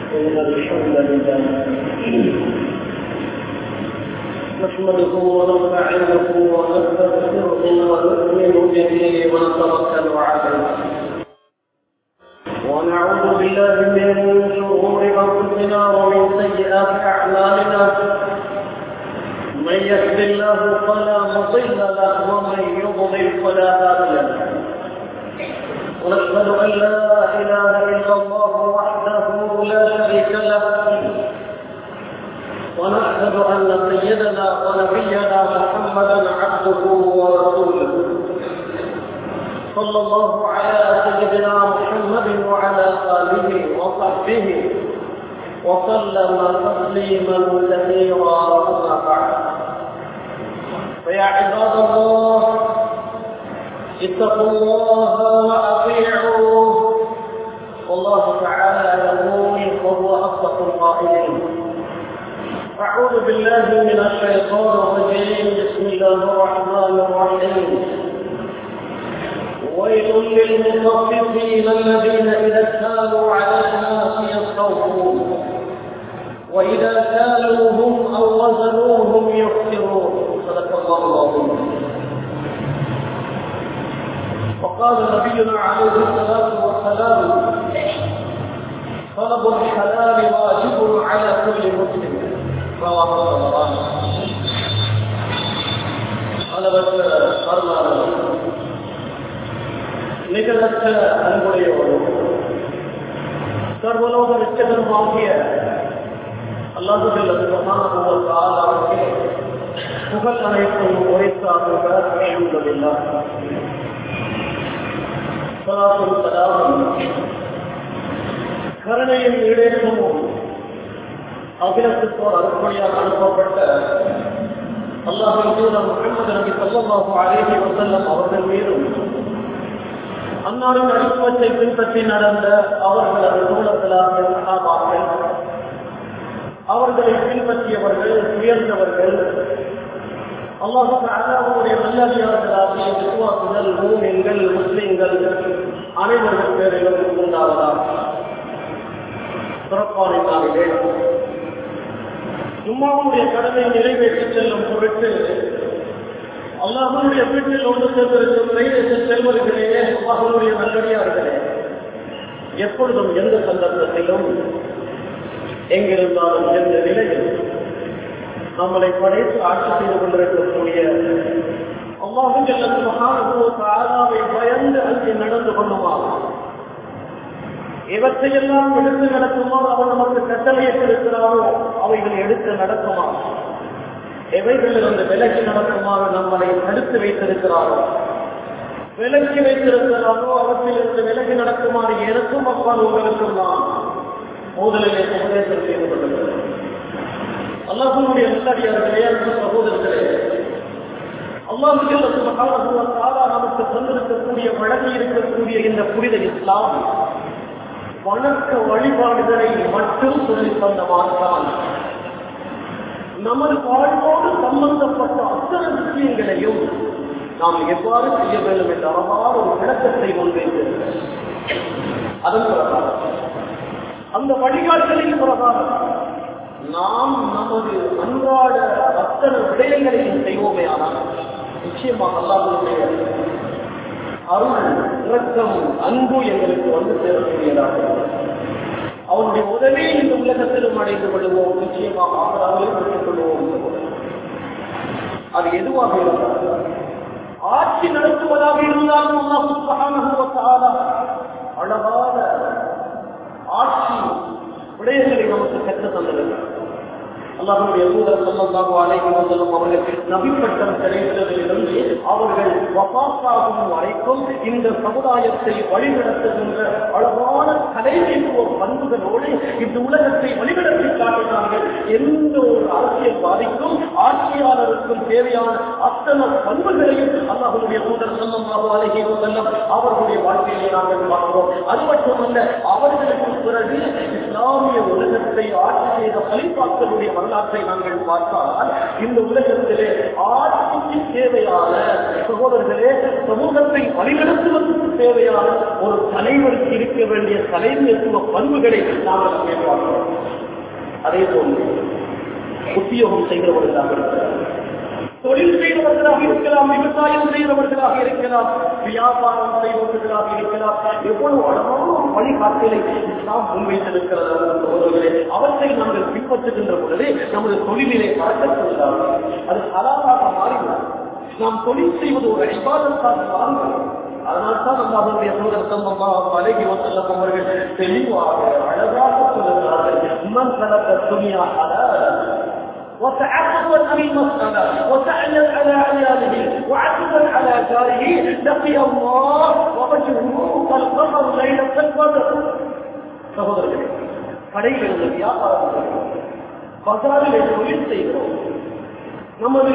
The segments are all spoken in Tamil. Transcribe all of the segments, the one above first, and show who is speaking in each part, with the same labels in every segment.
Speaker 1: إن الحمد لله نحمده ونستعينه ونستغفره ونؤمن به ونتوكل عليه ونعوذ بالله من شرور انفسنا ومن سيئات اعمالنا من يهد الله فلا مضل له ومن يضلل فلا هادي له ونشهد ان لا اله الا الله وحده لا شريك له ونشهد ان سيدنا ونبينا محمدا عبده ورسوله صلى الله على سيدنا محمد وعلى اله وصحبه وسلم تسليما كثيرا اما بعد فيا عباد الله اتقوا الله واطيعوه والله تعالى يقول وهو اصدق القائلين اعوذ بالله من الشيطان الرجيم بسم الله الرحمن الرحيم ويل للمطففين الذين اذا كانوا على الناس يستوفون واذا كالوهم او وزنوهم يخسرون صدق الله العظيم وقال نبينا عليه الصلاه والسلام طلب الحلال واجب على كل مسلم رواه الطبراني அளவற்ற கருணாளர் நிகழற்ற அன்புடையோடு சர்வலோக நிச்சயமாகிய அல்லாஹுடைய அவருக்கு புகழ் அனைத்தும் உரைத்தாக அல்ஹம்துலில்லா சலாத்தும் சலாமும் கருணையும் ஈடேற்றமும் அகிலத்துக்கோர் அறுப்படையாக அனுப்பப்பட்ட அல்லாஹின் தூதர் முகமது நபி சொல்லமாக அழகி வசல்லம் அவர்கள் மீதும் அன்னாரின் அனுபவத்தை பின்பற்றி நடந்த அவர்களது தோழர்களாக சகாபாக்கள் அவர்களை பின்பற்றியவர்கள் உயர்ந்தவர்கள் அல்லாஹு அல்லாவுடைய நல்லடியார்களாகிய விசுவாசிகள் மூமியங்கள் முஸ்லிம்கள் அனைவர்கள் பேரிலும் உண்டாவதாக சிறப்பான நாளிலே ஜும்மாவுடைய கடனை நிறைவேற்றி செல்லும் பொருட்டு அல்லாஹனுடைய வீட்டில் ஒன்று சேர்ந்திருக்கும் நிறைவேற்ற செல்வர்களே அல்லாஹனுடைய நல்லடியார்களே எப்பொழுதும் எந்த சந்தர்ப்பத்திலும் எங்கிருந்தாலும் எந்த நிலையில் நம்மளை படைத்து ஆட்சி செய்து கொண்டிருக்கக்கூடிய அல்லாஹுவை பயந்து அங்கே நடந்து கொள்ளுமாறு இவற்றையெல்லாம் எடுத்து நடக்குமாறு அவர் நமக்கு கட்டளையிட்டிருக்கிறாரோ அவைகளை எடுத்து நடக்குமா எவைகளிலிருந்து விலக்கி நடக்குமாறு நம்மளை தடுத்து வைத்திருக்கிறாரோ விலக்கி வைத்திருக்கிறாரோ அவற்றிலிருந்து விலகி நடக்குமாறு எனக்கும் அப்பால் உங்களுக்கும் நான் மோதலிலே உபதேசம் செய்து கொண்டிருக்கிறேன் அல்லாஹனுடைய நல்லடியார்களே அன்பு சகோதரர்களே அல்லாஹுக்கு நமக்கு தந்திருக்கக்கூடிய வழங்கி இருக்கக்கூடிய இந்த புனித இஸ்லாம் வணக்க வழிபாடுகளை மட்டும் சொல்லி தந்த மாற்றால் நமது வாழ்வோடு சம்பந்தப்பட்ட அத்தனை விஷயங்களையும் நாம் எவ்வாறு செய்ய வேண்டும் என்ற அறமான ஒரு விளக்கத்தை முன்வைத்திருக்கிறேன் அதன் பிரகாரம் அந்த வழிகாட்டுகளின் பிரகாரம் நாம் நமது அன்றாட அத்தனை விடயங்களையும் செய்வோமே ஆனால் நிச்சயமாக அல்லாஹுடைய அருள் இரக்கம் அன்பு எங்களுக்கு வந்து சேரக்கூடியதாக அவனுடைய உதவி இந்த உலகத்திலும் அடைந்து கொள்வோம் நிச்சயமாக ஆதரவையும் பெற்றுக் கொள்வோம் அது எதுவாக இருந்தால் ஆட்சி நடத்துவதாக இருந்தாலும் அழகான ஆட்சி விடயங்களை நமக்கு கற்று தந்திருக்கிறார் அல்லாஹுடைய தூதர் சொல்லமாக அழைத்து வந்ததும் அவர்களுக்கு நபிப்பட்டம் கிடைத்ததிலிருந்து அவர்கள் வபாசாகும் வரைக்கும் இந்த சமுதாயத்தை வழிநடத்துகின்ற அழகான கலைத்துவ பண்புகளோடு இந்த உலகத்தை வழிநடத்தி காட்டினார்கள் எந்த ஒரு அரசியல்வாதிக்கும் ஆட்சியாளருக்கும் தேவையான அத்தனை பண்புகளையும் அல்லாஹுடைய தூதர் சொல்லமாக அழகி செல்லும் அவர்களுடைய வாழ்க்கையை நாங்கள் பார்க்கிறோம் அது மட்டுமல்ல அவர்களுக்கு பிறகு இஸ்லாமிய உலகத்தை ஆட்சி செய்த கலிப்பாக்களுடைய வரலாற்றை நாங்கள் பார்த்தால் இந்த உலகத்திலே ஆட்சிக்கு தேவையான சகோதரர்களே சமூகத்தை வழிநடத்துவதற்கு தேவையான ஒரு தலைவருக்கு இருக்க வேண்டிய தலைமைத்துவ பண்புகளை நாங்கள் அங்கே பார்க்கிறோம் அதே போன்று உத்தியோகம் செய்கிறவர்களாக இருக்கிறார் தொழில் செய்தவர்களாக இருக்கலாம் விவசாயம் செய்தவர்களாக இருக்கலாம் வியாபாரம் செய்தவர்களாக இருக்கலாம் எவ்வளவு அழகான வழிகாட்டலை இஸ்லாம் முன்வைத்திருக்கிறது சகோதரர்களே அவற்றை நாங்கள் பின்பற்றுகின்ற பொழுது நமது தொழிலிலே பழக்கப்படுகிறார் அது அலாதாக மாறினார் நாம் தொழில் செய்வது ஒரு ஐபாதத்தாக மாறுகிறது அதனால்தான் நம்ம அவருடைய சோதர் சம்பவமாக அழகி வசல்லம் அவர்கள் தெளிவாக அழகாக சொல்லுகிறார்கள் மண் கலக்க துணியாக وتعقبا عن المسألة وسعيا على عياله وعقبا على جاره لقي الله ووجهه كالقمر ليلة القدر சகோதரர்களே கடைகள் உள்ள வியாபாரம் பசாரிலே தொழில் செய்கிறோம் நமது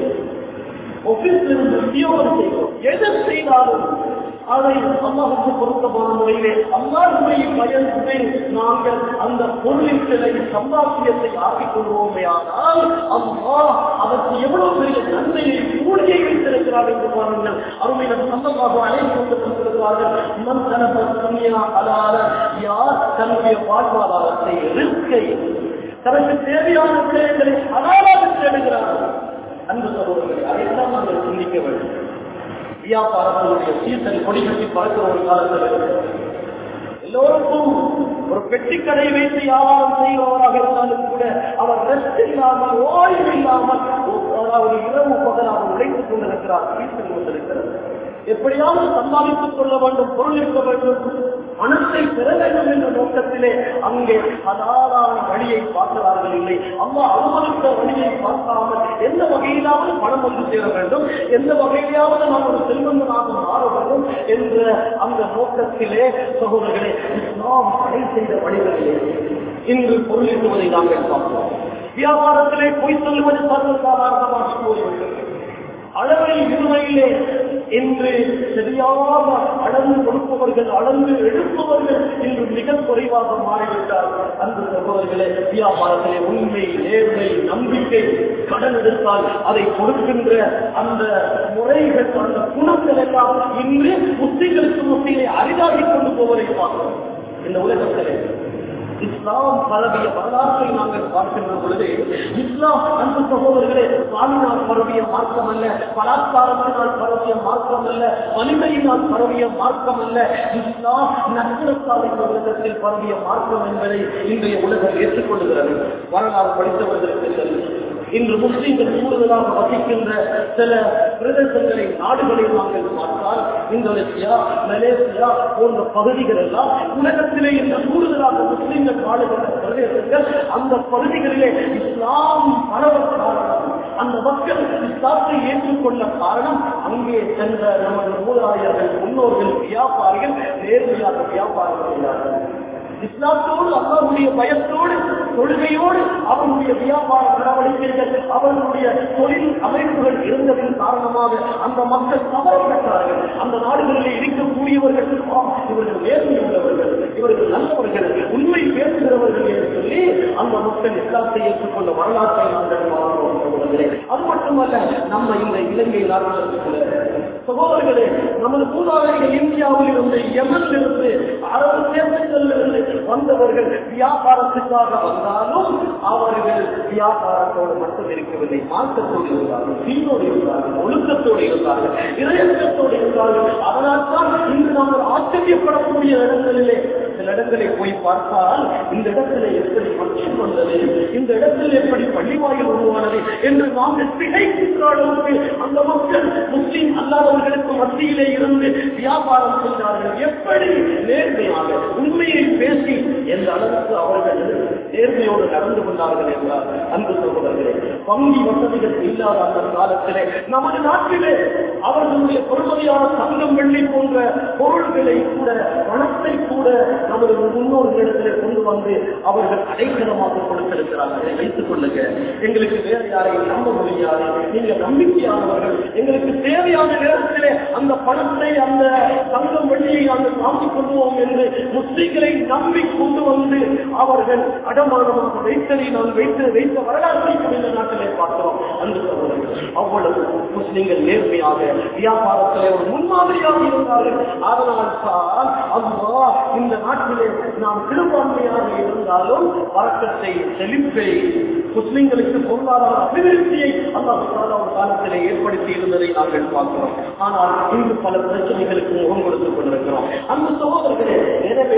Speaker 1: ஆபீஸ்ல இருந்து உத்தியோகம் செய்கிறோம் எதை செய்தாலும் அதை அல்லாஹுக்கு பொருத்தமான முறையிலே அல்லாஹுடைய பயந்து நாங்கள் அந்த பொருளின் சிலை சம்பாத்தியத்தை ஆக்கிக் கொள்வோமே ஆனால் அம்மா அதற்கு எவ்வளவு பெரிய நன்மையை கூலியை வைத்திருக்கிறார் என்று பாருங்கள் அருமையினர் சம்பந்தமாக அழைத்து கொண்டு சென்றிருக்கிறார்கள் மண் தனது துணியா அலாத யார் தன்னுடைய வாழ்வாதாரத்தை ரிஸ்கை தனக்கு தேவையான விடயங்களை அலாலாக தேடுகிறார்கள் அன்பு சகோதரர்களை அதைத்தான் நாங்கள் சிந்திக்க வேண்டும் வியாபாரங்களுடைய சீசன் கொடி கட்டி பறக்கிற ஒரு காலத்தில் எல்லோருக்கும் ஒரு பெட்டி கடை வைத்து வியாபாரம் செய்கிறவராக இருந்தாலும் கூட அவர் ரெஸ்ட் இல்லாமல் ஓய்வு இல்லாமல் அதாவது இரவு பகலாக உழைத்துக் கொண்டிருக்கிறார் வீட்டில் கொண்டிருக்கிறது எப்படியாவது சம்பாதித்துக் கொள்ள வேண்டும் பொருள் இருக்க வேண்டும் பணத்தை பெற வேண்டும் என்ற நோக்கத்திலே அங்கே அதாரான வழியை பார்க்கிறார்கள் இல்லை அம்மா அனுமதித்த வழியை பார்க்காமல் எந்த வகையிலாவது பணம் வந்து சேர வேண்டும் எந்த வகையிலாவது நாம் ஒரு செல்வந்தனாக மாற வேண்டும் என்ற அந்த நோக்கத்திலே சகோதரர்களே இஸ்லாம் தடை செய்த வழிகளிலே இன்று பொருள் ஈட்டுவதை நாங்கள் பார்க்கிறோம் வியாபாரத்திலே பொய் சொல்லுவது சர்வசாதாரணமாக போய்விட்டது அளவை இருமையிலே இன்று சரியாக அளந்து கொடுப்பவர்கள் அளந்து எடுப்பவர்கள் இன்று மிக குறைவாக மாறிவிட்டார்கள் அந்த சகோதரர்களே வியாபாரத்திலே உண்மை நேர்மை நம்பிக்கை கடன் எடுத்தால் அதை கொடுக்கின்ற அந்த முறைகள் அந்த குணங்கள் எல்லாம் இன்று முஸ்லிம்களுக்கு முஸ்லீமை அரிதாகிக் கொண்டு போவதை பார்க்கிறோம் இந்த உலகத்திலே இஸ்லாம் பரவிய வரலாற்றை நாங்கள் பார்க்கின்ற பொழுது இஸ்லாம் அன்பு சகோதரர்களே சுவாமினால் பரவிய மார்க்கம் அல்ல பலாத்காரத்தினால் பரவிய மார்க்கம் அல்ல வலிமையினால் பரவிய மார்க்கம் அல்ல இஸ்லாம் நஷ்டத்தால் இந்த உலகத்தில் பரவிய மார்க்கம் என்பதை இன்றைய உலகம் ஏற்றுக்கொள்கிறது வரலாறு படித்தவர்களுக்கு தெரியும் இன்று முஸ்லிம்கள் கூடுதலாக வசிக்கின்ற சில பிரதேசங்களை நாடுகளை நாங்கள் பார்த்தால் இந்தோனேசியா மலேசியா போன்ற பகுதிகள் எல்லாம் உலகத்திலே இன்று கூடுதலாக முஸ்லிம்கள் வாழுகின்ற பிரதேசங்கள் அந்த பகுதிகளிலே இஸ்லாம் பரவ காரணம் அந்த மக்கள் இஸ்லாத்தை ஏற்றுக்கொள்ள காரணம் அங்கே சென்ற நமது மூதாதையர்கள் முன்னோர்கள் வியாபாரிகள் நேர்மையாக வியாபாரம் செய்தார்கள் இஸ்லாத்தோடு அல்லாவுடைய பயத்தோடு தொழுகையோடு அவருடைய வியாபார நடவடிக்கைகள் அவர்களுடைய தொழில் அமைப்புகள் இருந்ததன் காரணமாக அந்த மக்கள் தவறு பெற்றார்கள் அந்த நாடுகளிலே இருக்கக்கூடியவர்கள் ஆ, இவர்கள் நேர்மை உள்ளவர்கள் இவர்கள் நல்லவர்கள் உண்மை பேசுகிறவர்கள் என்று சொல்லி அந்த மக்கள் இஸ்லாத்தை ஏற்றுக்கொண்ட வரலாற்றை நாங்கள் பார்க்கிறோம் சகோதரர்களே. அது மட்டுமல்ல நம்ம இந்த இலங்கை நாடுகளுக்கு சகோதரர்களே நமது மூதாதைகள் இந்தியாவில் இருந்து யமனில் இருந்து அரபு தேசங்களில் இருந்து வந்தவர்கள் வியாபாரத்துக்காக வந்தாலும் அவர்கள் வியாபாரத்தோடு மட்டும் இருக்கவில்லை மார்க்கத்தோடு இருந்தார்கள் தீனோடு இருந்தார்கள் ஒழுக்கத்தோடு இருந்தார்கள் இறையச்சத்தோடு இருந்தார்கள் அதனால் தான் இன்று நாங்கள் ஆச்சரியப்படக்கூடிய இடங்களிலே சில இடங்களை போய் பார்த்தால் இந்த இடத்துல எப்படி பட்சம் வந்தது இந்த இடத்தில் எப்படி பள்ளிவாயில் உருவானது என்று நாங்கள் திகைக்கின்ற அளவுக்கு அந்த மக்கள் முஸ்லீம் அல்லாதவர்களுக்கு மத்தியிலே இருந்து வியாபாரம் செய்தார்கள் எப்படி நேர்மையாக உண்மையை பேசி எந்த அளவுக்கு அவர்கள் நேர்மையோடு நடந்து கொண்டார்கள் என்றார் அன்பு சகோதரர்களே வங்கி வசதிகள் இல்லாத அந்த காலத்திலே நமது நாட்டிலே அவர்களுடைய பொறுமதியான தங்கம் வெள்ளி போன்ற பொருள்களை கூட பணத்தை கூட நமது முன்னோர்களிடத்திலே கொண்டு வந்து அவர்கள் அடைக்கலமாக கொடுத்திருக்கிறார்கள் இதை வைத்துக் கொள்ளுங்க எங்களுக்கு வேறு யாரையும் நம்ப முடியாது நீங்க நம்பிக்கையானவர்கள் எங்களுக்கு தேவையான நேரத்திலே அந்த பணத்தை அந்த தங்கம் வெள்ளியை நாங்கள் வாங்கிக் கொள்வோம் என்று முஸ்லிம்களை நம்பி கொண்டு வந்து அவர்கள் அடமானமாக வைத்ததை நான் வைத்து வைத்த வரலாற்றையும் இந்த நாட்டிலே பார்க்கிறோம் அந்த சகோதரர்கள் அவ்வளவு முஸ்லிம்கள் நேர்மையாக வியாபாரத்திலே ஒரு முன்மாதிரியாக இருந்தார்கள் அதனால் தான் அம்மா இந்த நாட்டிலே நாம் சிறுபான்மையாக இருந்தாலும் வழக்கத்தை செழிப்பை முஸ்லிம்களுக்கு பொருளாதார அபிவிருத்தியை அல்லாஹ் ஒரு காலத்திலே ஏற்படுத்தி இருந்ததை நாங்கள் பார்க்கிறோம் ஆனால் இன்று பல பிரச்சனைகளுக்கு முகம் கொடுத்துக் கொண்டிருக்கிறோம் அந்த சகோதரர்களே எனவே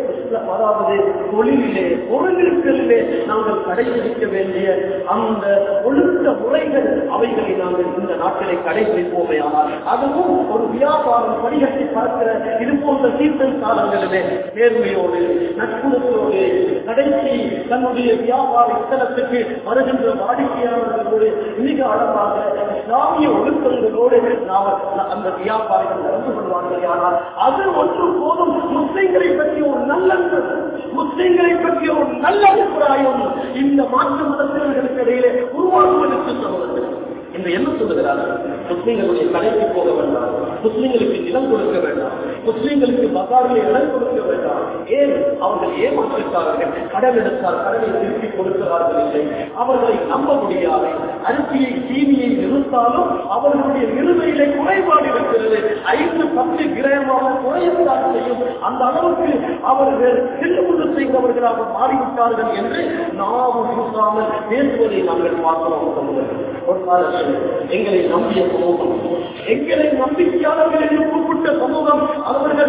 Speaker 1: அதாவது தொழிலிலே பொருளிலே நாங்கள் கடைபிடிக்க வேண்டிய அந்த ஒழுக்க முறைகள் அவைகளை நாங்கள் இந்த நாட்டிலே கடைபிடிப்போமே ஆனால் அதுவும் ஒரு வியாபாரம் படிகட்டி பார்க்கிற இது போன்ற சீசன் காலங்களிலே நேர்மையோடு நட்புணர்வோடு கடைசி தன்னுடைய வியாபார இத்தலத்துக்கு வருகின்ற வாடிக்கையாளர்களோடு மிக அழகாக இஸ்லாமிய ஒழுக்கங்களோடு நாம் அந்த வியாபாரிகள் நடந்து கொள்வார்கள் ஆனால் அது ஒன்று போதும் முஸ்லிம்களை பற்றி ஒரு நல்ல முஸ்லிம்களை பற்றிய ஒரு நல்ல அபிப்பிராயம் இந்த மாற்று மதத்தினர்களுக்கு இடையிலே உருவாக்குவதற்கு சொல்வது என்று என்ன சொல்லுகிறார்கள் முஸ்லிம்களுடைய கடைக்கு போக வேண்டாம் முஸ்லிம்களுக்கு நிலம் கொடுக்க வேண்டாம் முஸ்லிம்களுக்கு பசாரில் இடம் கொடுக்க வேண்டாம் ஏன் அவர்கள் ஏமாற்றுகிறார்கள் கடன் எடுத்தால் கடனை திருப்பி கொடுக்கிறார்கள் இல்லை அவர்களை நம்ப முடியாது அரிசியை சீனியை நிறுத்தாலும் அவர்களுடைய நிலுவையிலே குறைபாடு இருக்கிறது ஐந்து பத்து கிரகமாக குறையத்தான் செய்யும் அந்த அளவுக்கு அவர்கள் திருமுது செய்தவர்களாக மாறிவிட்டார்கள் என்று நாம் கூட்டாமல் பேசுவதை நாங்கள் பார்க்கிறோம் ஒரு காலத்தில் எங்களை நம்பிய சமூகம் எங்களை நம்பிக்கையாளர்கள் என்று கூப்பிட்ட சமூகம் அவர்கள்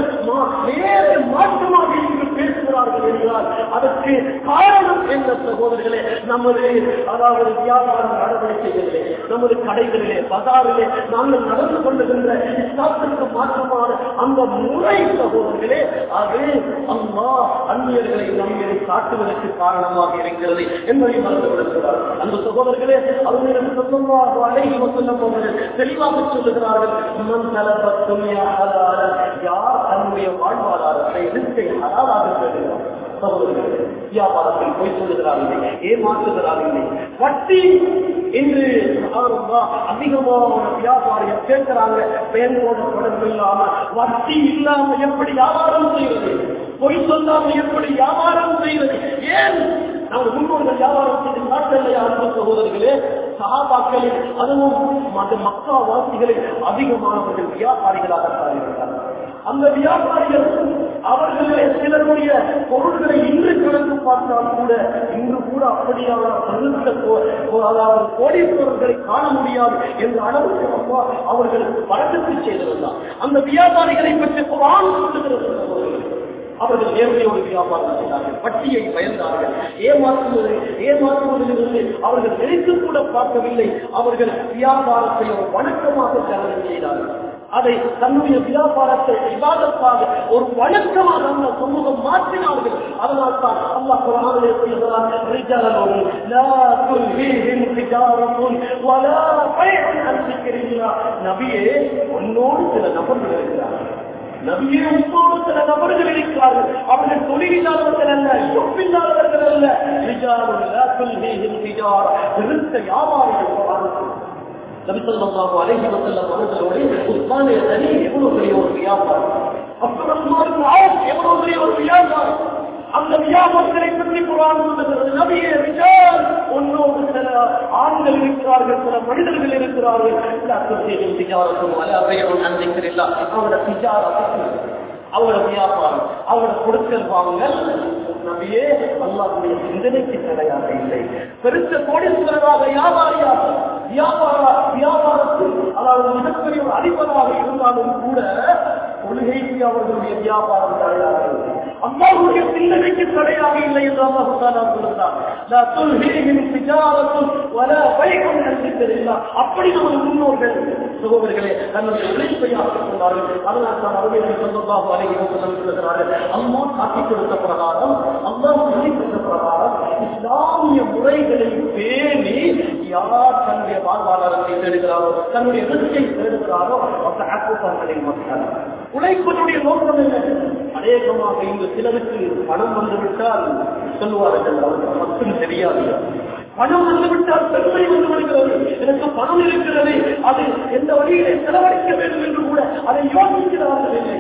Speaker 1: நேர மாற்றமாக இங்கு பேசுகிறார்கள் என்றால் அதற்கு காரணம் என்ன சகோதரர்களே நமது அதாவது வியாபார நடவடிக்கைகளிலே நமது கடைகளிலே பதாரிலே நாங்கள் நடந்து கொள்ளுகின்ற இஸ்லாத்திற்கு மாற்றமான அந்த முறை சகோதரர்களே அது அம்மா அந்நியர்களை நம்மை காட்டுவதற்கு காரணமாக இருக்கிறது என்பதை மறந்து விடுகிறார் அந்த சகோதரர்களே அவர்கள் சொல்லமாக அழகி சொல்லும் அவர்கள் தெளிவாக சொல்லுகிறார்கள் மன் தலபத்தும் யார் தன்னுடைய வாழ்வாதாரத்தை ரிஸ்கை ஹலாலாக பெறுகிறார் சகோதரர்களே வியாபாரத்தில் போய் சொல்லுகிறார்கள் ஏமாற்றுகிறார்கள் வட்டி இன்று அதிகமான வியாபாரிகள் கேட்கிறாங்க பெயரோட தொடர்பு இல்லாம வட்டி இல்லாம எப்படி வியாபாரம் செய்வது பொய் சொல்லாம எப்படி வியாபாரம் செய்வது ஏன் நம்ம முன்னோர்கள் வியாபாரம் செய்து நாட்டில்லையா அன்பு சகோதரர்களே சகாபாக்களில் அதுவும் அந்த மக்கா வாசிகளில் அதிகமானவர்கள் வியாபாரிகளாக இருந்தார்கள் அந்த வியாபாரிகள் அவர்களுடைய சிலருடைய பொருட்களை இன்று கணக்கு பார்த்தால் கூட இன்று கூட அப்படியான அதாவது கோடீஸ்வரர்களை காண முடியாது என்ற அளவுக்கு அப்பா அவர்கள் வழக்கத்தை செய்திருந்தார் அந்த வியாபாரிகளை பற்றி குரான் சொல்லுகிறது அவர்கள் நேர்மையோடு வியாபாரம் செய்தார்கள் வட்டியை பயந்தார்கள் ஏமாற்றுவது ஏமாற்றுவதிலிருந்து அவர்கள் நினைத்து கூட பார்க்கவில்லை அவர்கள் வியாபாரத்தை ஒரு வணக்கமாக கலந்து செய்தார்கள் அதை தன்னுடைய வியாபாரத்தை விவாதத்தாக ஒரு வழக்கமாக அந்த சமூகம் மாற்றினார்கள் அதனால் தான் அல்லாஹ் குரானிலே சொல்லுகிறார் ரிஜாலோடு லா துல்ஹீஹிம் திஜாரத்துன் வலா பைஉன் அன் திக்ரில்லாஹ் நபியே உன்னோடு சில நபர்கள் இருக்கிறார்கள் நபியே உங்களோடு சில நபர்கள் இருக்கிறார்கள் அவர்கள் தொழிலில்லாதவர்கள் அல்ல சொப்பில்லாதவர்கள் அல்ல ரிஜாலுல்லா துல்ஹீஹிம் திஜாரா இருந்த வியாபாரிகள் நபிசல்லாஹு அலைஹி வஸல்லம் அவர்களுடைய உஸ்மானிய தனி எவ்வளவு பெரிய ஒரு வியாபாரம் அப்துல் ரஹ்மான் எவ்வளவு பெரிய ஒரு வியாபாரம் அந்த வியாபாரத்தை பற்றி குரான் சொல்லுகிறது நபியே ரிஜால் உன்னோடு சில ஆண்கள் இருக்கிறார்கள் சில மனிதர்கள் இருக்கிறார்கள் திஜாரத்தும் அலையும் அன்றைக்கிறீங்களா அவங்களோட திஜாரத்துக்கு அவங்களோட வியாபாரம் அவங்களோட கொடுக்கல் வாங்கல் நபியே அல்லாஹுடைய சிந்தனைக்கு தடையாக இல்லை பெருத்த கோடீஸ்வரராக வியாபாரியாக வியாபார வியாபாரத்தில் அதாவது மிகப்பெரிய ஒரு அதிபராக இருந்தாலும் கூட கொள்கைக்கு அவர்களுடைய வியாபாரம் தடையாக இல்லை அல்லாஹுடைய சிந்தனைக்கு தடையாக இல்லை என்று அல்லாஹு தாலா சொல்லுகிறார் லா துல்ஹீஹிம் திஜாரத்துன் வலா பைஉன் அன் திக்ரில்லாஹ் அப்படி நமது முன்னோர்கள் சகோதரர்களே தன்னுடைய உழைப்பை ஆக்கிக் கொண்டார்கள் அதனால் தான் அவர்கள் சொல்லலாம் அலைஹி வஸல்லம் சொல்லுகிறார்கள் அல்லாஹ் காட்டிக் கொடுத்த பிரகாரம் அல்லாஹ் சொல்லிக் கொடுத்த பிரகாரம் இஸ்லாமிய முறைகளை பேணி யார் தன்னுடைய வாழ்வாதாரத்தை தேடுகிறாரோ தன்னுடைய ரிஸ்கை தேடுகிறாரோ அந்த ஆக்குப்பார்களின் மக்கள் உழைப்பதனுடைய நோக்கம் என்ன அநேகமாக இங்கு சிலருக்கு பணம் வந்துவிட்டால் சொல்லுவார்கள் அவருக்கு மட்டும் தெரியாது பணம் வந்துவிட்டால் பெருமை வந்து விடுகிறது எனக்கு பணம் இருக்கிறது அது எந்த வழியிலே செலவழிக்க வேண்டும் என்று கூட அதை யோசிக்கிறார்கள் இல்லை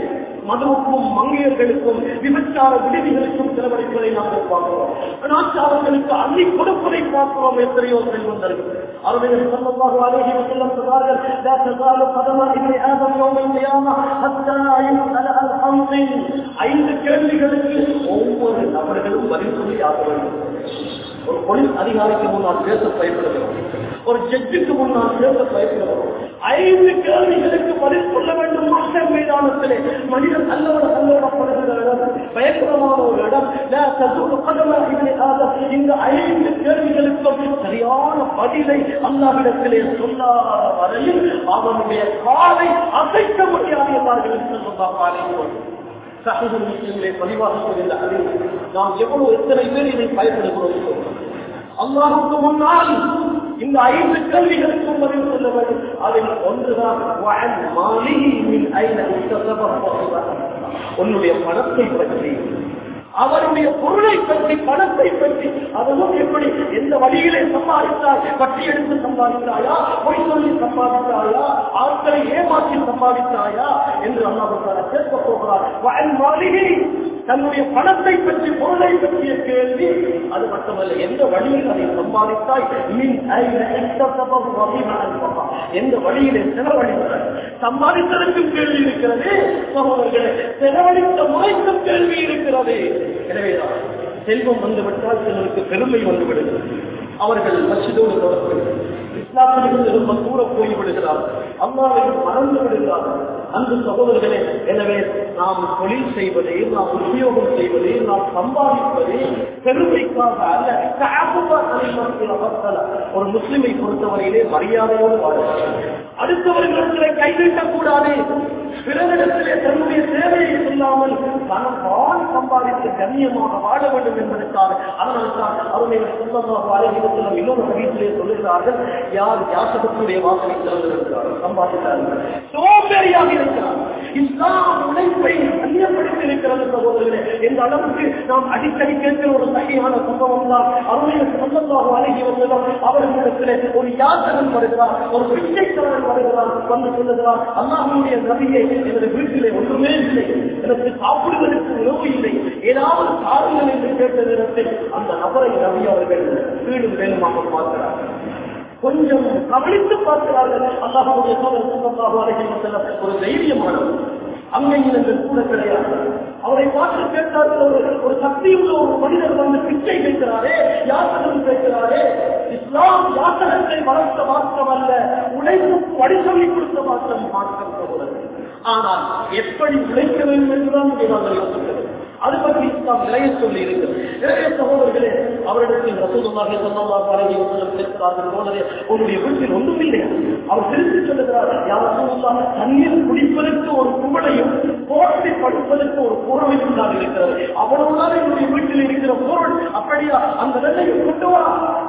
Speaker 1: மதுவுக்கும் மங்கையர்களுக்கும் விபச்சார விடுதிகளுக்கும் செலவழிப்பதை நாங்கள் பார்க்கிறோம் அனாச்சாரங்களுக்கு அள்ளி கொடுப்பதை பார்க்கிறோம் எத்தனையோ செல்வந்தர்கள் அவர்கள் சொல்லமாக அழகி செல்லம் சொன்னார்கள் لا تزال قدم ابن ادم يوم القيامه حتى يسال عن خمس ஐந்து கேள்விகளுக்கு ஒவ்வொரு நபர்களும் பதில் சொல்லி ஆக வேண்டும் ஒரு போலீஸ் அதிகாரிக்கு முன்னால் பேச பயப்படுகிறோம் ஒரு ஜட்ஜுக்கு முன்னால் பேச பயப்படுகிறோம் ஐந்து கேள்விகளுக்கு பதில் சொல்ல வேண்டும் மக்கள் மைதானத்திலே மனிதன் அல்லவட அல்லவடப்படுகிற இடம் பயங்கரமான ஒரு இடம் லா தசுகு கதம இப்னி ஆதம். இந்த ஐந்து கேள்விகளுக்கும் சரியான பதிலை அல்லாவிடத்திலே சொல்லாத வரையில் அவனுடைய காலை அசைக்க முடியாது என்றார்கள் என்று சொன்னார்கள் சஹீஹுல் முஸ்லிமிலே பதிவாக சொல்கின்ற அதில் நாம் எவ்வளவு எத்தனை பேர் இதை பயன்படுகிறோம் அல்லாஹுக்கு முன்னால் இந்த ஐந்து கேள்விகளுக்கும் பதில் சொல்ல வேண்டும் அதில் ஒன்றுதான் வஅன் மாலிஹி மின் ஐன இக்தஸப வஸப. உன்னுடைய பணத்தை பற்றி அவருடைய பொருளை பற்றி பணத்தை பற்றி அதுவும் எப்படி எந்த வழியிலே சம்பாதித்தாய் பற்றி எடுத்து சம்பாதித்தாயா பொய் சொல்லி சம்பாதித்தாயா ஆட்களை ஏமாற்றி சம்பாதித்தாயா என்று அல்லாஹ் கேட்க போகிறார் வஅன் மாலிஹி தன்னுடைய பணத்தை பற்றி பொருளை பற்றிய கேள்வி அது மட்டுமல்ல எந்த வழியில் அதை சம்பாதித்தாய் மின் ஐன இக்தஸப வஸப அல்பா. எந்த வழியிலே செலவழித்தாய் சம்பாதித்ததற்கும் கேள்வி இருக்கிறது சகோதரர்களே செலவழித்த முறைக்கும் கேள்வி இருக்கிறது எனவேதான் செல்வம் வந்துவிட்டால் சிலருக்கு பெருமை வந்துவிடுகிறது அவர்கள் மசிதோடு தொடர்பு இஸ்லாத்திலிருந்து ரொம்ப தூர போய் விடுகிறார்கள் அல்லாவை மறந்து விடுகிறார்கள் அன்பு சகோதரர்களே எனவே நாம் தொழில் செய்வதே நாம் உத்தியோகம் செய்வதே நாம் சம்பாதிப்பதே பெருமைக்காக அல்ல கஅபுவா கலிமத்தில் அவர்த்தல. ஒரு முஸ்லிமை பொறுத்தவரையிலே மரியாதையோடு வாழ அடுத்தவர்களிடத்திலே கை நீட்டக்கூடாது பிறரிடத்திலே தன்னுடைய தேவையை சொல்லாமல் தனக்கால் சம்பாதித்து கண்ணியமாக வாழ வேண்டும் என்பதற்காக அதனால் தான் அவருடைய சொந்தமாக அழகிடத்தில் இன்னொரு வீட்டிலே சொல்லுகிறார்கள் யார் யாசகத்துடைய வாசனை திறந்திருக்கிறார்கள் சம்பாதித்தார்கள் சோம்பேறியாக இருக்கிறார் இஸ்லாம் உழைப்பை கண்ணியப்படுத்தி இருக்கிறது சகோதரர்களே இந்த அளவுக்கு நாம் அடிக்கடி கேட்கிற ஒரு சகையான சம்பவம் தான் அவருடைய சொந்தமாக அழகி வந்ததும் அவர்களிடத்திலே ஒரு யாசகன் வருகிறார் ஒரு பிச்சைக்காரன் வருகிறார் வந்து சொல்லுகிறார் அல்லாஹுடைய நபியை எனது வீட்டிலே ஒன்றுமே இல்லை எனக்கு சாப்பிடுவதற்கு உணவு இல்லை ஏதாவது காரணங்கள் என்று கேட்ட நேரத்தில் அந்த நபரை நபி அவர்கள் வீடும் வேணுமாக பார்க்கிறார் கொஞ்சம் கவனித்து பார்க்கிறார்கள் அல்லாஹுடைய சோதர் சொந்தமாக அழகி வந்தவர் ஒரு தைரியமானவர் அங்கையினங்கள் கூட கிடையாது அவரை பார்த்து கேட்டார்கள் ஒரு ஒரு சக்தியுள்ள ஒரு மனிதர் வந்து பிச்சை கேட்கிறாரே யாசகம் கேட்கிறாரே இஸ்லாம் யாசகத்தை வளர்த்த மாற்றம் அல்ல உழைப்புக்கு வழி சொல்லிக் கொடுத்த மாற்றம் மாற்றம் சகோதரர் ஆனால் எப்படி உழைக்க வேண்டும் என்றுதான் இங்கே நாங்கள் யோசிக்கிறோம் அது பற்றி இஸ்லாம் நிறைய சொல்லி இருக்கிறது நிறைய சகோதரர்களே அவரிடத்தில் ரசூலுல்லாஹி ஸல்லல்லாஹு அலைஹி வஸல்லம் கேட்கிறார்கள் சகோதரே உன்னுடைய வீட்டில் ஒன்றும் இல்லை அவர் திருப்பி சொல்லுகிறார் யார் ரசூலுல்லாஹ் தண்ணீர் குடிப்பதற்கு ஒரு குவளையும் போட்டி படுப்பதற்கு ஒரு பொருளையும் தான் இருக்கிறது அவ்வளவுதான் என்னுடைய வீட்டில் இருக்கிற பொருள் அப்படியா அந்த ரெண்டையும் கொண்டு வா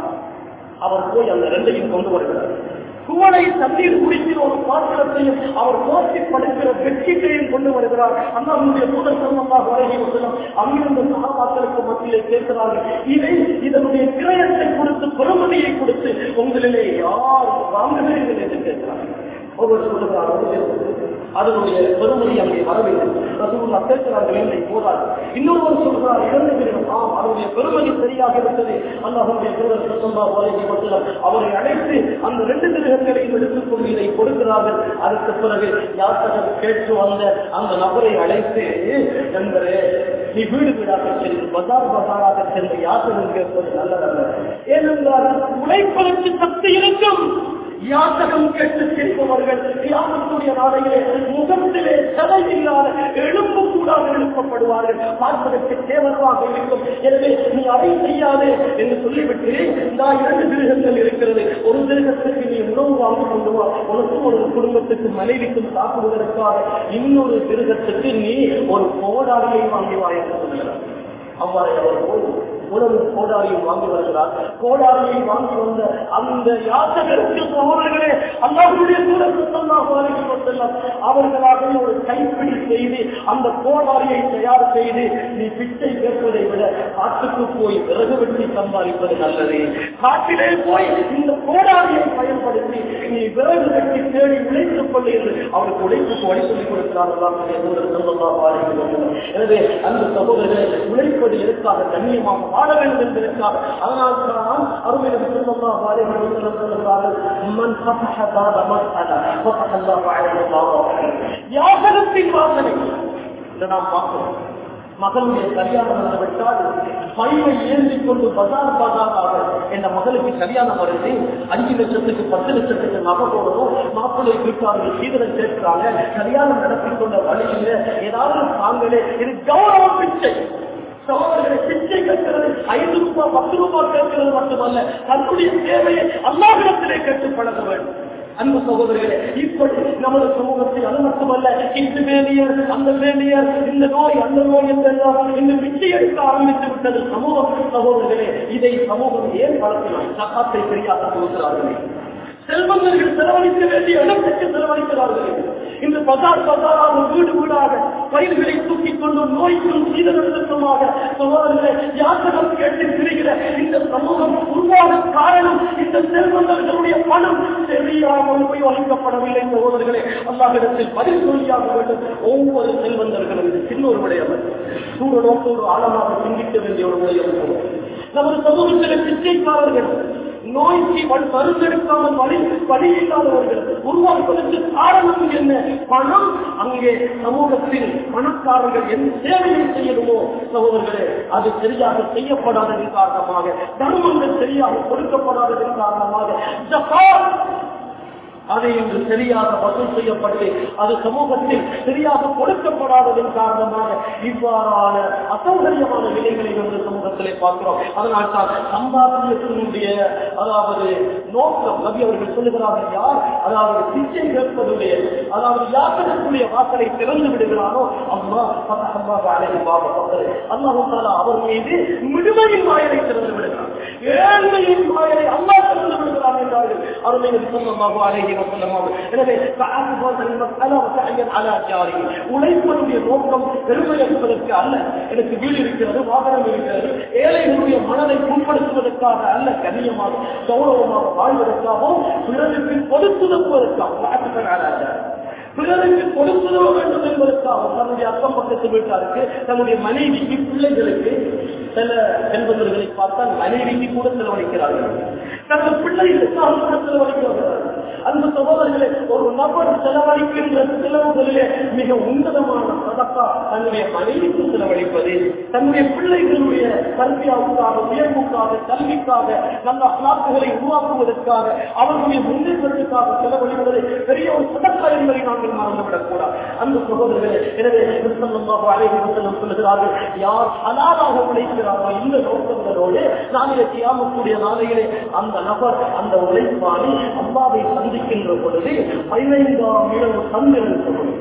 Speaker 1: அவர் போய் அந்த ரெண்டையும் கொண்டு வருகிறார் குவளை தண்ணீர் குடிக்கிற ஒரு பாத்திரத்தையும் அவர் போட்டி படுக்கிற வெற்றிக்கையும் கொண்டு வருகிறார் அண்ணாவுடைய தூதர் சொந்தமாக வரைகி வசனம் அங்கிருந்த சகாபாக்களுக்கு மத்தியிலே கேட்கிறார்கள் இதை இதனுடைய கிரயத்தை கொடுத்து பெருமதியை கொடுத்து உங்களிலே யார் வாங்குகிறீர்கள் என்று கேட்கிறார்கள் ஒருவர் சொல்லுகிறார் அதனுடைய பெருமதி அங்கே வரவில்லை ரசூல்லா கேட்கிறார்கள் இல்லை போதாது இன்னொருவர் சொல்கிறார் இரண்டு பேரும் ஆம் அதனுடைய பெருமதி சரியாக இருந்தது அல்லாஹுடைய தூதர் சொந்தமா வரைகி வசனம் அவரை அழைத்து அந்த ரெண்டு மிருகங்களையும் எடுத்துக்கொண்டு இதை கொடுக்கிறார்கள் அதற்கு பிறகு யாத்திரம் கேட்டு வந்த அந்த நபரை அழைத்து நண்பரே நீ வீடு வீடாக சென்று பஜார் பஜாராக சென்று யாத்திரம் கேட்பது நல்லதல்ல ஏனென்றால் உழைப்பதற்கு சக்தி இருக்கும் யாத்தகம் கேட்டு கேட்பவர்கள் யாமத்துடைய நாளையிலே முகத்திலே சதை இல்லாத எலும்பு கூட எழுப்பப்படுவார்கள் பார்ப்பதற்கு கேவலமாக இருக்கும் எனவே நீ அதை செய்யாதே என்று சொல்லிவிட்டு இந்த இரண்டு திருகங்கள் இருக்கிறது ஒரு திருகத்துக்கு நீ உணவு வாங்கி கொண்டு வா உனக்கும் ஒரு குடும்பத்துக்கு மனைவிக்கும் சாப்பிடுவதற்காக இன்னொரு திருகத்துக்கு நீ ஒரு கோடாரியை வாங்கி வா என்று சொல்கிறார் அவ்வாறு அவர் போய் உணவு கோடாரியும் வாங்கி வருகிறார் கோடாரியை வாங்கி வந்த அந்த யாசகருக்கு சகோதரர்களே அல்லாஹுடைய செல்லம் அவர்களாக ஒரு கைப்பிடி செய்து அந்த கோடாரியை தயார் செய்து நீ பிச்சை கேட்பதை விட காட்டுக்கு போய் விறகு வெட்டி சம்பாதிப்பது நல்லது காட்டிலே போய் இந்த கோடாரியை பயன்படுத்தி நீ விறகு வெட்டி தேடி உழைத்துக் கொண்டு என்று அவருக்கு உழைப்புக்கு வழி சொல்லிக் கொடுக்கிறார்களாம் எனவே அந்த சகோதரர்கள் உழைப்பது எதற்காக கண்ணியமாக வாழ வேண்டும் என்பதற்காக அதனால் தான் அருமையில் சொல்லலாம் சொல்லுகிறார்கள் மண் ஃபதஹ பாப மஸ்அலா ஃபதஹ அல்லாஹு அலைஹி வஸல்லம் யாசகத்தின் வாசனை இதை நாம் பார்க்கிறோம் மகளுடைய கல்யாணம் வந்துவிட்டால் பைவை ஏந்தி கொண்டு பசார் பசாராக என் மகளுக்கு கல்யாணம் வருது அஞ்சு லட்சத்துக்கு பத்து லட்சத்துக்கு நகை போடணும் மாப்பிள்ளை வீட்டார்கள் சீதனம் கேட்கிறாங்க கல்யாணம் நடத்தி கொண்ட வழியில ஏதாவது தாங்களே இது கௌரவ பிச்சை சகோதரர்களை பிச்சை கேட்கிறது ஐந்து ரூபாய் பத்து ரூபாய் கேட்கிறது மட்டுமல்ல தன்னுடைய தேவையை அல்லாவிடத்திலே கேட்டு பழக வேண்டும் அன்பு சகோதரர்களே இப்படி நமது சமூகத்தில் அது மட்டுமல்ல இந்த வேலியர் அந்த வேலியர் இந்த நோய் அந்த நோய் என்றெல்லாம் இந்த பிச்சை எடுக்க ஆரம்பித்து விட்டது சமூகம் சகோதரர்களே இதை சமூகம் ஏன் வளர்த்தினார் சகாத்தை சரியாக கொடுக்கிறார்களே செல்வந்தர்கள் செலவழிக்க வேண்டிய இடத்துக்கு செலவழிக்கிறார்கள் இந்த பசார் பசாராக வீடு வீடாக பயிர்களை தூக்கி கொண்டு நோய்க்கும் சீதனத்துக்குமாக சகோதரர்களை யாத்திரம் கேட்டு திரிகிற இந்த சமூகம் உருவாக காரணம் இந்த செல்வந்தர்களுடைய பணம் சரியாக உபயோகிக்கப்படவில்லை சகோதரர்களே அல்லாஹிடத்தில் பதில் சொல்லியாக வேண்டும் ஒவ்வொரு செல்வந்தர்களும் இது சின்னொருடையவர் சூட நோக்கோடு ஆழமாக சிந்திக்க வேண்டிய ஒரு உடையவர் நமது சமூகத்தில் பிச்சைக்காரர்கள் நோய்க்கு வல் மருந்தெடுக்காமல் வழி வழி இல்லாதவர்கள் உருவாக்குவதற்கு காரணம் என்ன பணம் அங்கே சமூகத்தில் பணக்காரர்கள் எந்த சேவையை செய்யணுமோ சகோதரர்களே அது சரியாக செய்யப்படாததன் காரணமாக தர்மங்கள் சரியாக கொடுக்கப்படாததன் காரணமாக ஜப்பான் அதை இன்று சரியாக வசூல் செய்யப்பட்டு அது சமூகத்தில் சரியாக கொடுக்கப்படாததன் காரணமாக இவ்வாறான அசௌகரியமான நிலைகளை வந்து சமூகத்திலே பார்க்கிறோம் அதனால் தான் சம்பாத்தியத்தினுடைய அதாவது நோக்கம் நபி அவர்கள் சொல்லுகிறார்கள் யார் அதாவது சிச்சை கேட்பதுடைய அதாவது யாத்திரத்துடைய வாசலை திறந்து விடுகிறானோ அம்மா அம்மா அழகி பாபா பக்கரு அல்லாஹு தாலா அவர் மீது முழுமையின் வாயலை திறந்து விடுகிறார் ஏழ்மையின் வாயலை அம்மா திறந்து விடுகிறார் என்றார்கள் அருமையில் சொல்லமாக அழகி எனவே உழைப்பதனுடைய நோக்கம் பெருமை என்பதற்கு அல்ல எனக்கு வீடு இருக்கிறது வாகனம் இருக்கிறது ஏழைகளுடைய மனதை புண்படுத்துவதற்காக அல்ல கண்ணியமாக கௌரவமாக வாழ்வதற்காகவும் பிறருக்கு கொடுத்துதற்காக பிறருக்கு கொடுத்துதவ வேண்டும் என்பதற்காக தன்னுடைய அக்கம் பக்கத்து வீட்டாருக்கு தன்னுடைய மனைவிக்கு பிள்ளைகளுக்கு சில செல்வந்தர்களை பார்த்தால் மனைவிக்கு கூட செலவழிக்கிறார்கள் தங்கள் பிள்ளைகளுக்காக கூட செலவழிக்கிறார்கள் அந்த சகோதரர்களை ஒரு நபர் செலவழிக்கின்ற செலவுகளிலே மிக உன்னதமான சதக்கா தன்னுடைய மனைவிக்கு செலவழிப்பது தன்னுடைய பிள்ளைகளுடைய கல்வியாவுக்காக உயர்வுக்காக கல்விக்காக நல்ல அலாக்குகளை உருவாக்குவதற்காக அவர்களுடைய முன்னேற்றத்திற்காக செலவழிப்பது பெரிய ஒரு சதக்கா என்பதை நாங்கள் மறந்துவிடக் கூடாது அந்த சகோதரர்களே எனவே அழைப்பு சொல்லுகிறார்கள் யார் அலாதாக உழைக்கிறாரோ இந்த நோக்கங்களோடு நாளைய தியாகக்கூடிய நாளையிலே அந்த நபர் அந்த உழைப்பாளி அம்மாவை சந்திக்கின்ற பொழுது பதினைந்தாம் இரவு சந்திரன் சொல்லுவது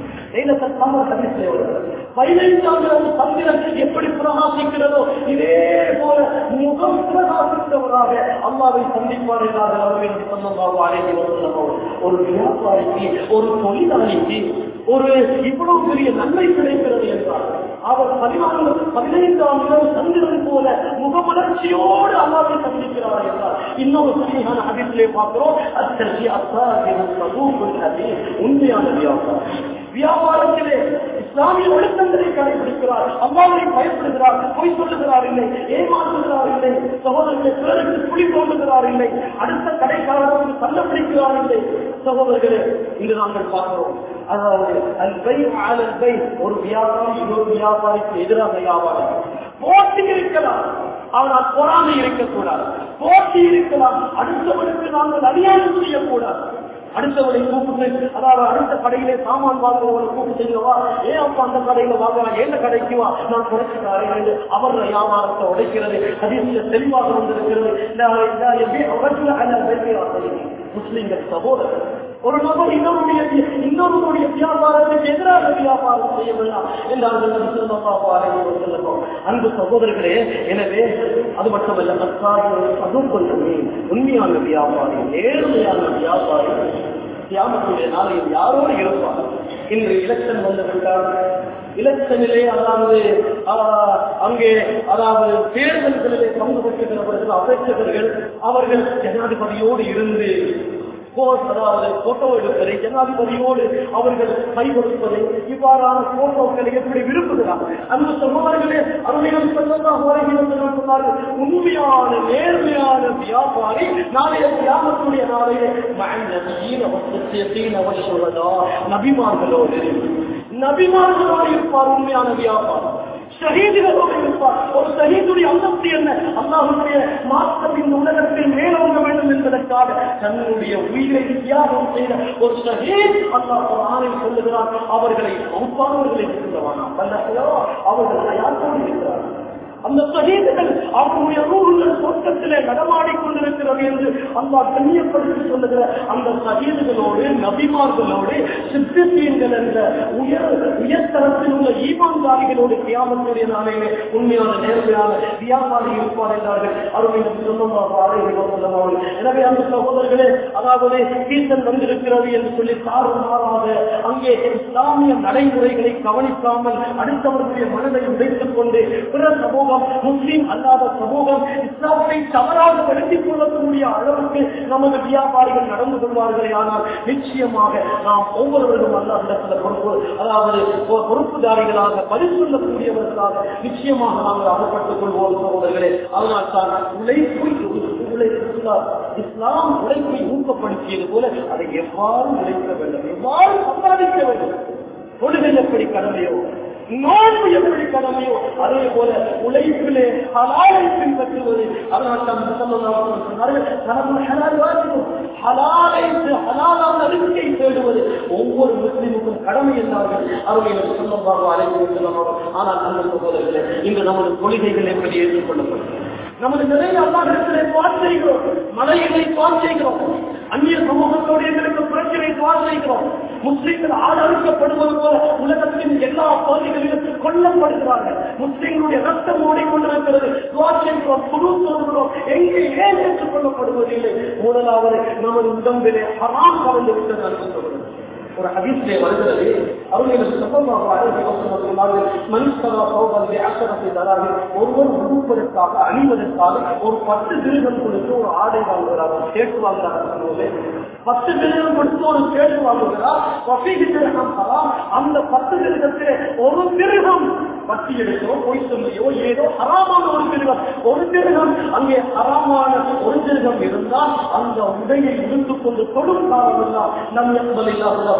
Speaker 1: பதினைந்தாம் இரவு சந்திரன் எப்படி பிரகாசிக்கிறதோ இதே போல முகம் பிரகாசித்தவராக அம்மாவை சந்திப்பார் என்றார்கள் சொன்னமாக அழைத்து வந்தவர் ஒரு வியாபாரிக்கு ஒரு தொழிலாளிக்கு ஒரு இவ்வளவு பெரிய நன்மை கிடைக்கிறது என்றார் அவர் பதினான்கு பதினைந்தாம் இரவு சந்திரன் போல முகமலர்ச்சியோடு அல்லாவை சந்திக்கிறார் என்றார் இன்னொரு சரியான அதிலே பார்க்கிறோம் அத்தகைய அசாதி உண்மையான வியாபாரம் வியாபாரத்திலே இஸ்லாமிய ஒழுக்கங்களை கடைபிடிக்கிறார் அம்மாவை பயப்படுகிறார் பொய் சொல்லுகிறார் இல்லை ஏமாற்றுகிறார் இல்லை சகோதரர்களை பிறருக்கு குழி தோன்றுகிறார் இல்லை அடுத்த கடைக்காரர்களுக்கு தள்ளப்பிடிக்கிறார் இல்லை சகோதரர்களே இன்று நாங்கள் பார்க்கிறோம் அதாவது அல்பை ஆலல்பை ஒரு வியாபாரி இன்னொரு வியாபாரிக்கு எதிராக வியாபாரம் போட்டி இருக்கலாம் ஆனால் பொறாமை இருக்கக்கூடாது போட்டி இருக்கலாம் அடுத்தவனுக்கு நாங்கள் அநியாயம் செய்யக்கூடாது அடுத்தவனை கூப்பிட்டு அதாவது அடுத்த கடையிலே சாமான் வாங்குறவனை கூப்பிட்டு செய்யவா ஏன் அப்ப அந்த கடையில வாங்கலாம் எந்த கடைக்கு வா நான் குறைச்சிட்டாரேன் என்று அவர் வியாபாரத்தை உடைக்கிறது அதில் தெளிவாக வந்திருக்கிறது முஸ்லிம்கள் சகோதரர் ஒரு நபர் இன்னொருடைய இன்னொருடைய வியாபாரத்துக்கு எதிராக வியாபாரம் செய்ய வேண்டாம் என்றார்கள் நபி ஸல்லல்லாஹு அலைஹி வஸல்லம் அன்பு சகோதரர்களே எனவே அது மட்டுமல்ல மக்காரிகள் சதுப்பந்தமே உண்மையான வியாபாரி நேர்மையான வியாபாரி தியாகத்துடைய நாளையில் யாரோடு இருப்பார் இன்று எலெக்ஷன் வந்து விட்டார் எலெக்ஷனிலே அதாவது ஆஹ், அங்கே அதாவது தேர்தல்களிலே பங்கு பெற்றுகிறவர்கள் அமைச்சர்கள் அவர்கள் ஜனாதிபதியோடு இருந்து போஸ் அதாவது போட்டோ எடுப்பதை ஜனாதிபதியோடு அவர்கள் கை கொடுப்பதை இவ்வாறான போட்டோக்களை எப்படி விரும்புகிறார் அந்த சகோதரர்களே அருமையம் சொல்லலாம் சொன்னார்கள் உண்மையான நேர்மையான வியாபாரி நாளைய தியாகத்துடைய நாளையே நபிமார்களோடு நபிமார்களோடு இருப்பார் உண்மையான வியாபாரம் ஷஹீதுகளோடு இருப்பார் ஒரு ஷஹீதுடைய அந்தஸ்து என்ன அல்லாஹுடைய மாற்றம் இந்த உலகத்தில் மேலோங்க வேண்டும் என்பதற்காக தன்னுடைய உயிரை தியாகம் செய்த ஒரு ஷஹீத் அல்லாஹ் குர்ஆனில் சொல்லுகிறார் அவர்களை பகுப்பாளர்களை இருந்தவானா வல்லஹையோ அவர்கள் அயாத்தோடு இருக்கிறார் அந்த சகீதுகள் அவருடைய ரூகுகள் சொர்க்கத்திலே நடமாடிக் கொண்டிருக்கிறது என்று அல்லாஹ் கண்ணியப்படுத்தி சொல்லுகிற அந்த சகீதுகளோடு நபிமார்களோடு சித்திசீன்கள் என்ற உயர் உயர்தரத்தில் உள்ள ஈமான்தாரிகளோடு கியாமத்துடைய நாளையிலே உண்மையான நேர்மையான வியாபாரி இருப்பார் என்றார்கள் அருமையில் சொந்தமாக அவர்கள் எனவே அந்த சகோதரர்களே அதாவது சீசன் வந்திருக்கிறது என்று சொல்லி தாறுமாறாக அங்கே இஸ்லாமிய நடைமுறைகளை கவனிக்காமல் அடுத்தவர்களுடைய மனதை உடைத்துக் கொண்டு பிற சமூகம் முஸ்லீம் அல்லாத சமூகம் இஸ்லாத்தை தவறாக படுத்திக் கொள்ளக்கூடிய அளவுக்கு நமது வியாபாரிகள் நடந்து கொள்வார்களே ஆனால் நிச்சயமாக நாம் ஒவ்வொருவரும் அல்லாஹிடத்தில் பொறுப்பு அதாவது பொ- பொறுப்புதாரிகளாக பதில் சொல்லக்கூடியவர்களாக நிச்சயமாக நாங்கள் அகப்பட்டுக் கொள்வோம் சகோதரர்களே அதனால் தான் உழைப்பு உழைப்பு இஸ்லாம் இஸ்லாம் உழைப்பை ஊக்கப்படுத்தியது போல அதை எவ்வாறு உழைக்க வேண்டும் எவ்வாறு சம்பாதிக்க வேண்டும் தொழுகை எப்படி கடமையோ நோன்பு எப்படி கடமையோ அதே போல உழைப்பிலே ஹலாலை பின்பற்றுவது அதனால் தான் முசல்லல்லாஹு சொன்னார்கள் தனது ஹலால் வாஜிபும் ஹலாலை ஹலாலான ரிஸ்கை தேடுவது ஒவ்வொரு முஸ்லிமுக்கும் கடமை என்றார்கள் அருமையில் முசல்லல்லாஹு அலைஹி வஸல்லம் அவர்கள் ஆனால் அந்த சகோதரர்களே இன்று நமது கொள்கைகள் எப்படி ஏற்றுக்கொள்ளப்படும் நமது நிறைய அல்லாஹிடத்திலே துவார் செய்கிறோம் மலைகளை துவார் செய்கிறோம் அந்நிய சமூகத்தோடு எங்களுக்கு பிரச்சனை துவார் செய்கிறோம் முஸ்லிம்கள் ஆதரிக்கப்படுவது போல உலகத்தின் எல்லா பகுதிகளிலும் கொல்லப்படுகிறார்கள் முஸ்லிம்களுடைய ரத்தம் ஓடிக்கொண்டிருக்கிறது துவார் செய்கிறோம் குழு சொல்கிறோம் எங்கே ஏன் ஏற்றுக் கொள்ளப்படுவதில்லை முதலாவது நமது உடம்பிலே ஹராம் கலந்து விட்டது என்று சொல்கிறோம் ஒரு ஹதீஸிலே வருகிறது அவர்கள் சம்பவமாக அழகி சொன்னார்கள் மனுஷரா சோதனை அக்கரத்தை தரார்கள் ஒருவர் உடுப்பதற்காக அணிவதற்காக ஒரு பத்து திருகம் கொடுத்து ஒரு ஆடை வாங்குகிறார் ஒரு சேட்டு வாங்குறார் சொல்லுவது பத்து திருகம் கொடுத்து ஒரு சேட்டு வாங்குகிறார் வசீகி திருகம் ஹராம் அந்த பத்து திருகத்திலே ஒரு திருகம் பத்தி எடுத்தோ பொய் சொல்லியோ ஏதோ ஹராமான ஒரு திருகம் ஒரு திருகம் அங்கே ஹராமான ஒரு திருகம் இருந்தால் அந்த உடையை இழுத்துக் கொண்டு தொடும் காலமெல்லாம் நம் என்பதில்லாத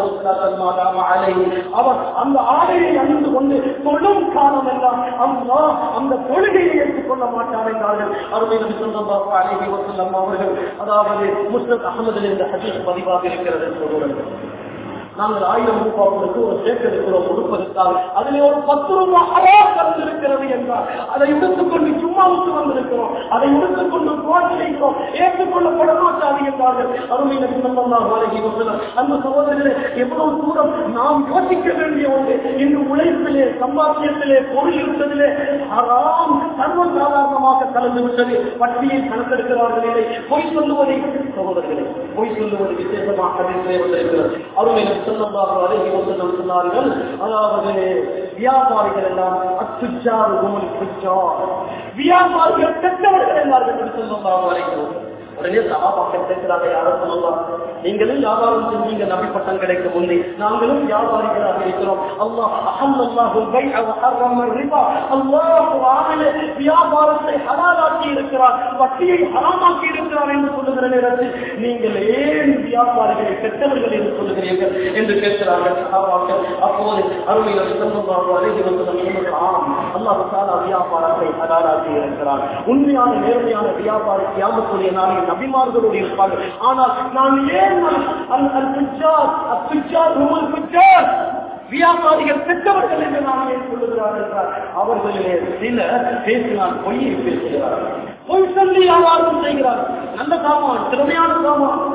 Speaker 1: அவர் அந்த ஆடையை அணிந்து கொண்டு தொழும் காலம் எல்லாம் அம்மா அந்த தொழுகையை ஏற்றுக்கொள்ள மாட்டார் என்றார்கள் அருமை நபி சொந்தமாக அழகி வசல்லம் அவர்கள் அதாவது முஸ்லத் அகமது என்ற ஹதீஸ் பதிவாக இருக்கிறது சொல்லுவார்கள் நாங்கள் ஆயிரம் ரூபாய் கொடுத்து ஒரு சேக் எடுக்கிறோம் கொடுப்பதற்காக அதிலே ஒரு பத்து ரூபாய் ஹராம் கலந்திருக்கிறது என்றால் அதை எடுத்துக்கொண்டு சும்மாவுக்கு வந்திருக்கிறோம் அதை எடுத்துக்கொண்டு துவார் செய்கிறோம் ஏற்றுக்கொள்ளப்பட மாட்டாது என்றார்கள் அருமை நபி ஸல்லல்லாஹு அலைஹி வஸல்லம் அந்த சகோதரர்களே எவ்வளவு தூரம் நாம் யோசிக்க வேண்டிய ஒன்று இன்று உழைப்பிலே சம்பாத்தியத்திலே பொருள் இருந்ததிலே ஹராம் சர்வ சாதாரணமாக கலந்து விட்டது வட்டியை கணக்கெடுக்கிறார்கள் இல்லை பொய் சொல்லுவதை சகோதரர்களே பொய் சொல்லுவது விசேஷமாக அதிலே வந்திருக்கிறது அருமை சொல்லமாக அழகி வசனம் சொன்னார்கள் அதாவது வியாபாரிகள் எல்லாம் அச்சுச்சார் உமல் குச்சார் வியாபாரிகள் பெற்றவர்கள் எல்லார்கள் சொல்லமாக அழகி உடனே சகாபாக்கள் கேட்கிறாங்க யாரும் சொல்லலாம் நீங்களும் வியாபாரம் செஞ்சீங்க நபி பட்டம் கிடைக்க முன்னே நாங்களும் வியாபாரிகளாக இருக்கிறோம் அல்லாஹ் அஹல்லாஹு பைஅ வ ஹர்ரம ரிபா அல்லாஹ் குர்ஆனிலே வியாபாரத்தை ஹலாலாக்கி இருக்கிறார் வட்டியை ஹராமாக்கி இருக்கிறார் என்று சொல்லுகிற நேரத்தில் நீங்கள் ஏன் வியாபாரிகளை கெட்டவர்கள் என்று சொல்லுகிறீர்கள் என்று கேட்கிறார்கள் சகாபாக்கள் அப்போது அருமையில் ஸல்லல்லாஹு அலைஹி வஸல்லம் சொன்னார்கள் ஆம் அல்லாஹ் தஆலா வியாபாரத்தை ஹலாலாக்கி இருக்கிறார் உண்மையான நேர்மையான வியாபாரி கியாமத்துடைய நாளில் நபிமார்களோடு இருப்பார்கள் ஆனால் நான் ஏன் அல் அல் துஜார் அல் துஜார் உமல் துஜார் வியாபாரிகள் பெற்றவர்கள் என்று நான் ஏன் சொல்லுகிறார் என்றால் அவர்களிலே சிலர் பேசினால் பொய்யை பேசுகிறார்கள் பொய் சொல்லி வியாபாரம் செய்கிறார்கள் நல்ல சாமான் திறமையான சாமான்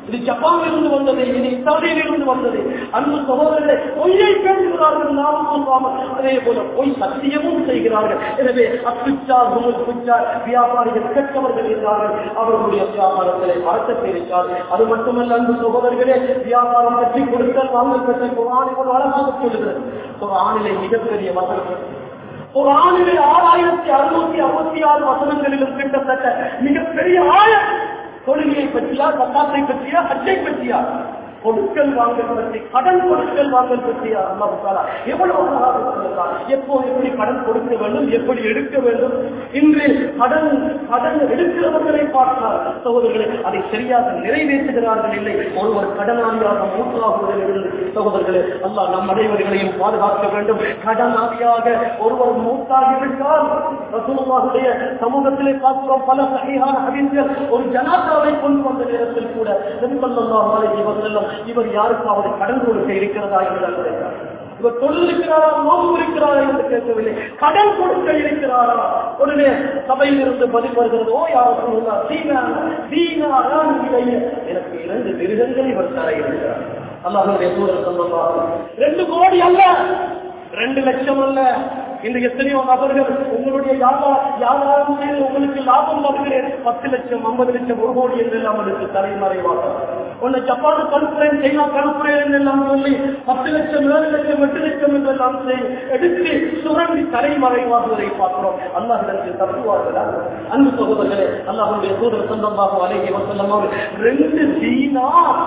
Speaker 2: இது ஜப்பானில் இருந்து வந்தது இது இத்தாலியில் இருந்து வந்தது அன்பு சகோதரர்களே பொய்யை பேசுகிறார்கள் நாமும் சொல்லாமல் அதே போல பொய் சத்தியமும் செய்கிறார்கள் எனவே அக்குச்சார் குச்சார் வியாபாரிகள் கெட்டவர்கள் இருக்கிறார்கள் அவர்களுடைய வியாபாரத்திலே மறக்கத்தை இருக்கிறார் அது மட்டுமல்ல அன்பு சகோதரர்களே வியாபாரம் பற்றி கொடுத்தல் வாங்கல் பற்றி குரான் ஒரு அழகாக சொல்லுகிறது ஒரு ஆணிலை மிகப்பெரிய வசனம் ஒரு ஆணிலே ஆறாயிரத்தி அறுநூத்தி அறுபத்தி ஆறு வசனங்களிலும் கிட்டத்தட்ட மிகப்பெரிய ஆயம் தொழுகையை பற்றியா சட்டாத்தை பற்றியா அச்சை பற்றியா கொடுக்கல் வாங்கல் பற்றி கடன் கொடுக்கல் வாங்கல் பற்றியா அல்லாஹ் எவ்வளவு அழகாக சொல்லுகிறார் எப்போ எப்படி கடன் கொடுக்க வேண்டும் எப்படி எடுக்க வேண்டும் இன்று கடன் கடன் எடுக்கிறவர்களை பார்த்தால் சகோதரர்களை அதை சரியாக நிறைவேற்றுகிறார்கள் இல்லை ஒருவர் கடனாளியாக மூத்தாகுவதிலிருந்து சகோதரர்களே அல்லாஹ் நம் அனைவர்களையும் பாதுகாக்க வேண்டும் கடனாளியாக ஒருவர் மூத்தாகிவிட்டால் ரசூலுல்லாஹுடைய சமூகத்திலே பார்க்கிறோம் பல சகையான அறிஞர் ஒரு ஜனாதாவை கொண்டு வந்த நேரத்தில் கூட நபி ஸல்லல்லாஹு அலைஹி வஸல்லம் இவர் யாருக்காவது கடன் கொடுக்க இருக்கிறதா என்று கேட்டார் இவர் தொழில் இருக்கிறாரா நோம்பு இருக்கிறாரா என்று கேட்கவில்லை கடன் கொடுக்க இருக்கிறாரா உடனே சபையில் இருந்து பதில் வருகிறது ஓ யார் சொல்லுங்களா தீனா தீனாரான் இடையே எனக்கு இரண்டு மிருகங்கள் இவர் தர இருக்கிறார் அல்லாஹுடைய சூழல் சொல்லலாம் ரெண்டு கோடி அல்ல ரெண்டு லட்சம் அல்ல இந்த எத்தனையோ நபர்கள் உங்களுடைய வியாபாரம் வியாபாரம் செய்து உங்களுக்கு லாபம் வருகிறேன் பத்து லட்சம் ஐம்பது லட்சம் ஒரு கோடி என்று நம்மளுக்கு தலைமறைவாக உன்னை ஜப்பான் கணுப்புறேன் சைனா கணுப்புறேன் என்று எல்லாம் சொல்லி பத்து லட்சம் ஏழு லட்சம் எட்டு லட்சம் என்று எல்லாம் செய்து எடுத்து சுரண்டி தலைமறைவாகுவதை பார்க்கிறோம் அல்லாஹிடத்தில் தப்புவார்களா அன்பு சகோதரர்களே அல்லாஹுடைய சூதர் சொந்தமாக அழகி வசந்தமாக ரெண்டு சீனா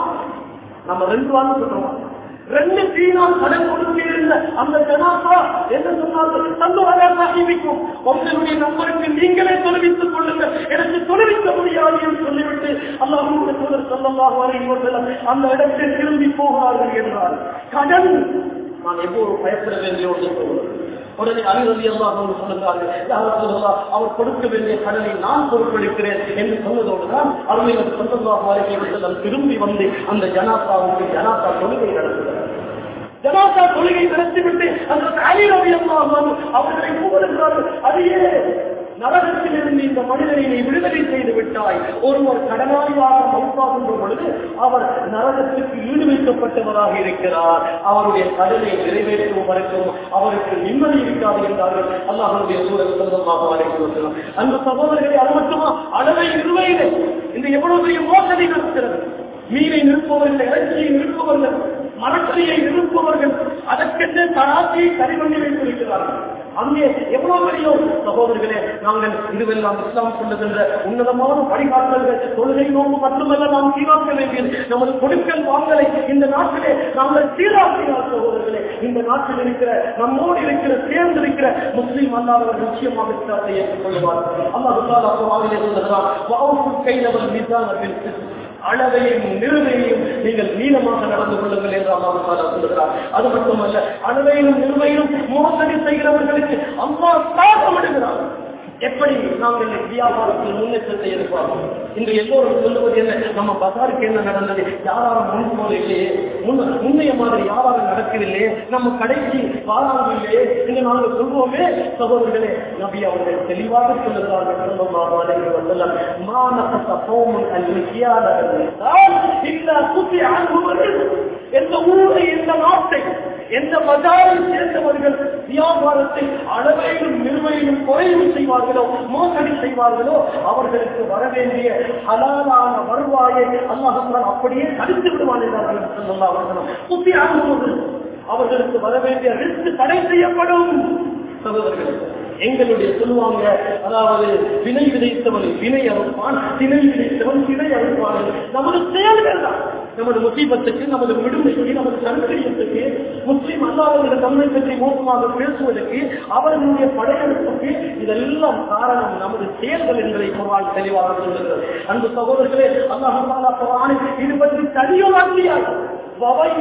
Speaker 2: நம்ம ரெண்டு வாரம் சொல்றோம் ரெண்டு தீனால் கடன் கொடுத்திருந்த அந்த ஜனாசா என்ன சொன்னார்கள் தந்துவரா சாஹிபிக்கும் உங்களுடைய நம்பருக்கு நீங்களே தொலைவித்துக் கொள்ளுங்கள் எனக்கு தொலைவிக்க முடியாது என்று சொல்லிவிட்டு அல்லாஹுடைய தூதர் சொல்லமாக வரைவர்கள் அந்த இடத்தில் திரும்பி போகிறார்கள் என்றார் கடன் நான் எப்போது பயப்பட வேண்டிய ஒன்று சொல்கிறேன் உடனே அலிரதி எல்லாம் சொல்லுகிறார்கள் யார் சொல்லலாம் அவர் கொடுக்க வேண்டிய கடனை நான் பொறுப்பெடுக்கிறேன் என்று சொன்னதோடு தான் அருமையில் சொந்தமாக வாழ்க்கை திரும்பி வந்து அந்த ஜனாசாவுக்கு ஜனாசா தொழுகை நடத்துகிறார் ஜனாசா தொழுகை நடத்திவிட்டு அந்த அலிரதி எல்லாம் அவர்களை கூறுகிறார்கள் அதையே நரகத்திலிருந்து இந்த மனிதனை நீ விடுதலை செய்து விட்டாய் ஒருவர் கடனாளியாக மௌத்தாகின்ற பொழுது அவர் நரகத்திற்கு ஈடு வைக்கப்பட்டவராக இருக்கிறார் அவருடைய கடனை நிறைவேற்றும் வரைக்கும் அவருக்கு நிம்மதி இருக்காது என்றார்கள் அல்லாஹனுடைய சூழல் சொந்தமாக வரைக்கும் அந்த சகோதரர்களை அது மட்டுமா அளவை நிறுவையிலே இந்த எவ்வளவு பெரிய மோசடி நடக்கிறது மீனை நிற்பவர்கள் இறைச்சியை நிற்பவர்கள் மரக்கறியை நிற்பவர்கள் அதற்கென்று தராசியை சரி பண்ணி வைத்திருக்கிறார்கள் அங்கே எவ்வளவு பெரிய சகோதரர்களே நாங்கள் இதுவெல்லாம் இஸ்லாம் சொல்லுகின்ற உன்னதமான வழிகாட்டல்கள் தொழுகை நோக்கு மட்டுமல்ல நாம் சீராக்க வேண்டியது நமது கொடுக்கல் வாங்கலை இந்த நாட்டிலே நாங்கள் சீராக்கினார் சகோதரர்களே இந்த நாட்டில் இருக்கிற நம்மோடு இருக்கிற சேர்ந்து இருக்கிற முஸ்லீம் அல்லாதவர் நிச்சயமாக இஸ்லாத்தை ஏற்றுக்கொள்வார் அல்லாஹ் அல்லாஹ் சொல்லுகிறார் வாவுக்கு கைதவர் மீதான அளவையும் நிறுவையும் நீங்கள் நீளமாக நடந்து கொள்ளுங்கள் என்று அம்மா சொல்லுகிறார் அது மட்டுமல்ல அளவையிலும் நிறுவையிலும் மோசடி செய்கிறவர்களுக்கு அம்மா தாக்கமிடுகிறார் எப்படி நாங்கள் வியாபாரத்தில் முன்னேற்றத்தை எதிர்பார்ப்போம் இன்று எல்லோரும் சொல்லுவது என்ன நம்ம பசாருக்கு என்ன நடந்தது யாராலும் முன் போது இல்லையே முன்ன முன்னைய மாதிரி வியாபாரம் நடக்கவில்லையே நம்ம கடைக்கு வாராங்க இல்லையே என்று நாங்கள் சொல்வோமே சகோதரர்களே நபி அவர்கள் தெளிவாக சொல்லுகிறார்கள் சொல்லமாக அலைஹி வஸல்லம் மா நகஸ கௌமுன் அன் மிக்யாலஹும் இல்லா குத்தி அன்ஹும் எந்த ஊரை எந்த நாட்டை எந்த மஜாரை சேர்ந்தவர்கள் வியாபாரத்தை அளவையிலும் நிறுவையிலும் குறைவு செய்வார்களோ மோசடி செய்வார்களோ அவர்களுக்கு வர வேண்டிய ஹலாலான வருவாயை அல்லாஹ் அப்படியே தடுத்து விடுவான் என்றார்கள் சொல்லலாம் அவர்களும் குத்தி ஆகும்போது அவர்களுக்கு வர வேண்டிய ரிஸ்க் தடை செய்யப்படும் சகோதரர்கள் எங்களுடைய சொல்லுவாங்க அதாவது வினை விதைத்தவன் வினை அறுப்பான் திணை விதைத்தவன் திணை அறுப்பான் நமது செயல்கள் தான் நமது முசீபத்துக்கு நமது விடுமைக்கு நமது சந்தரியத்துக்கு முஸ்லீம் அல்லாதவர்கள் நம்மை பற்றி மோசமாக பேசுவதற்கு அவர்களுடைய படையெடுப்புக்கு இதெல்லாம் காரணம் நமது செயல்கள் என்பதை குரான் தெளிவாக சொல்லுகிறது அந்த சகோதரர்களே அல்லாஹ் குரானில் இது பற்றி தனியோ அங்கீகாரம் வவையில்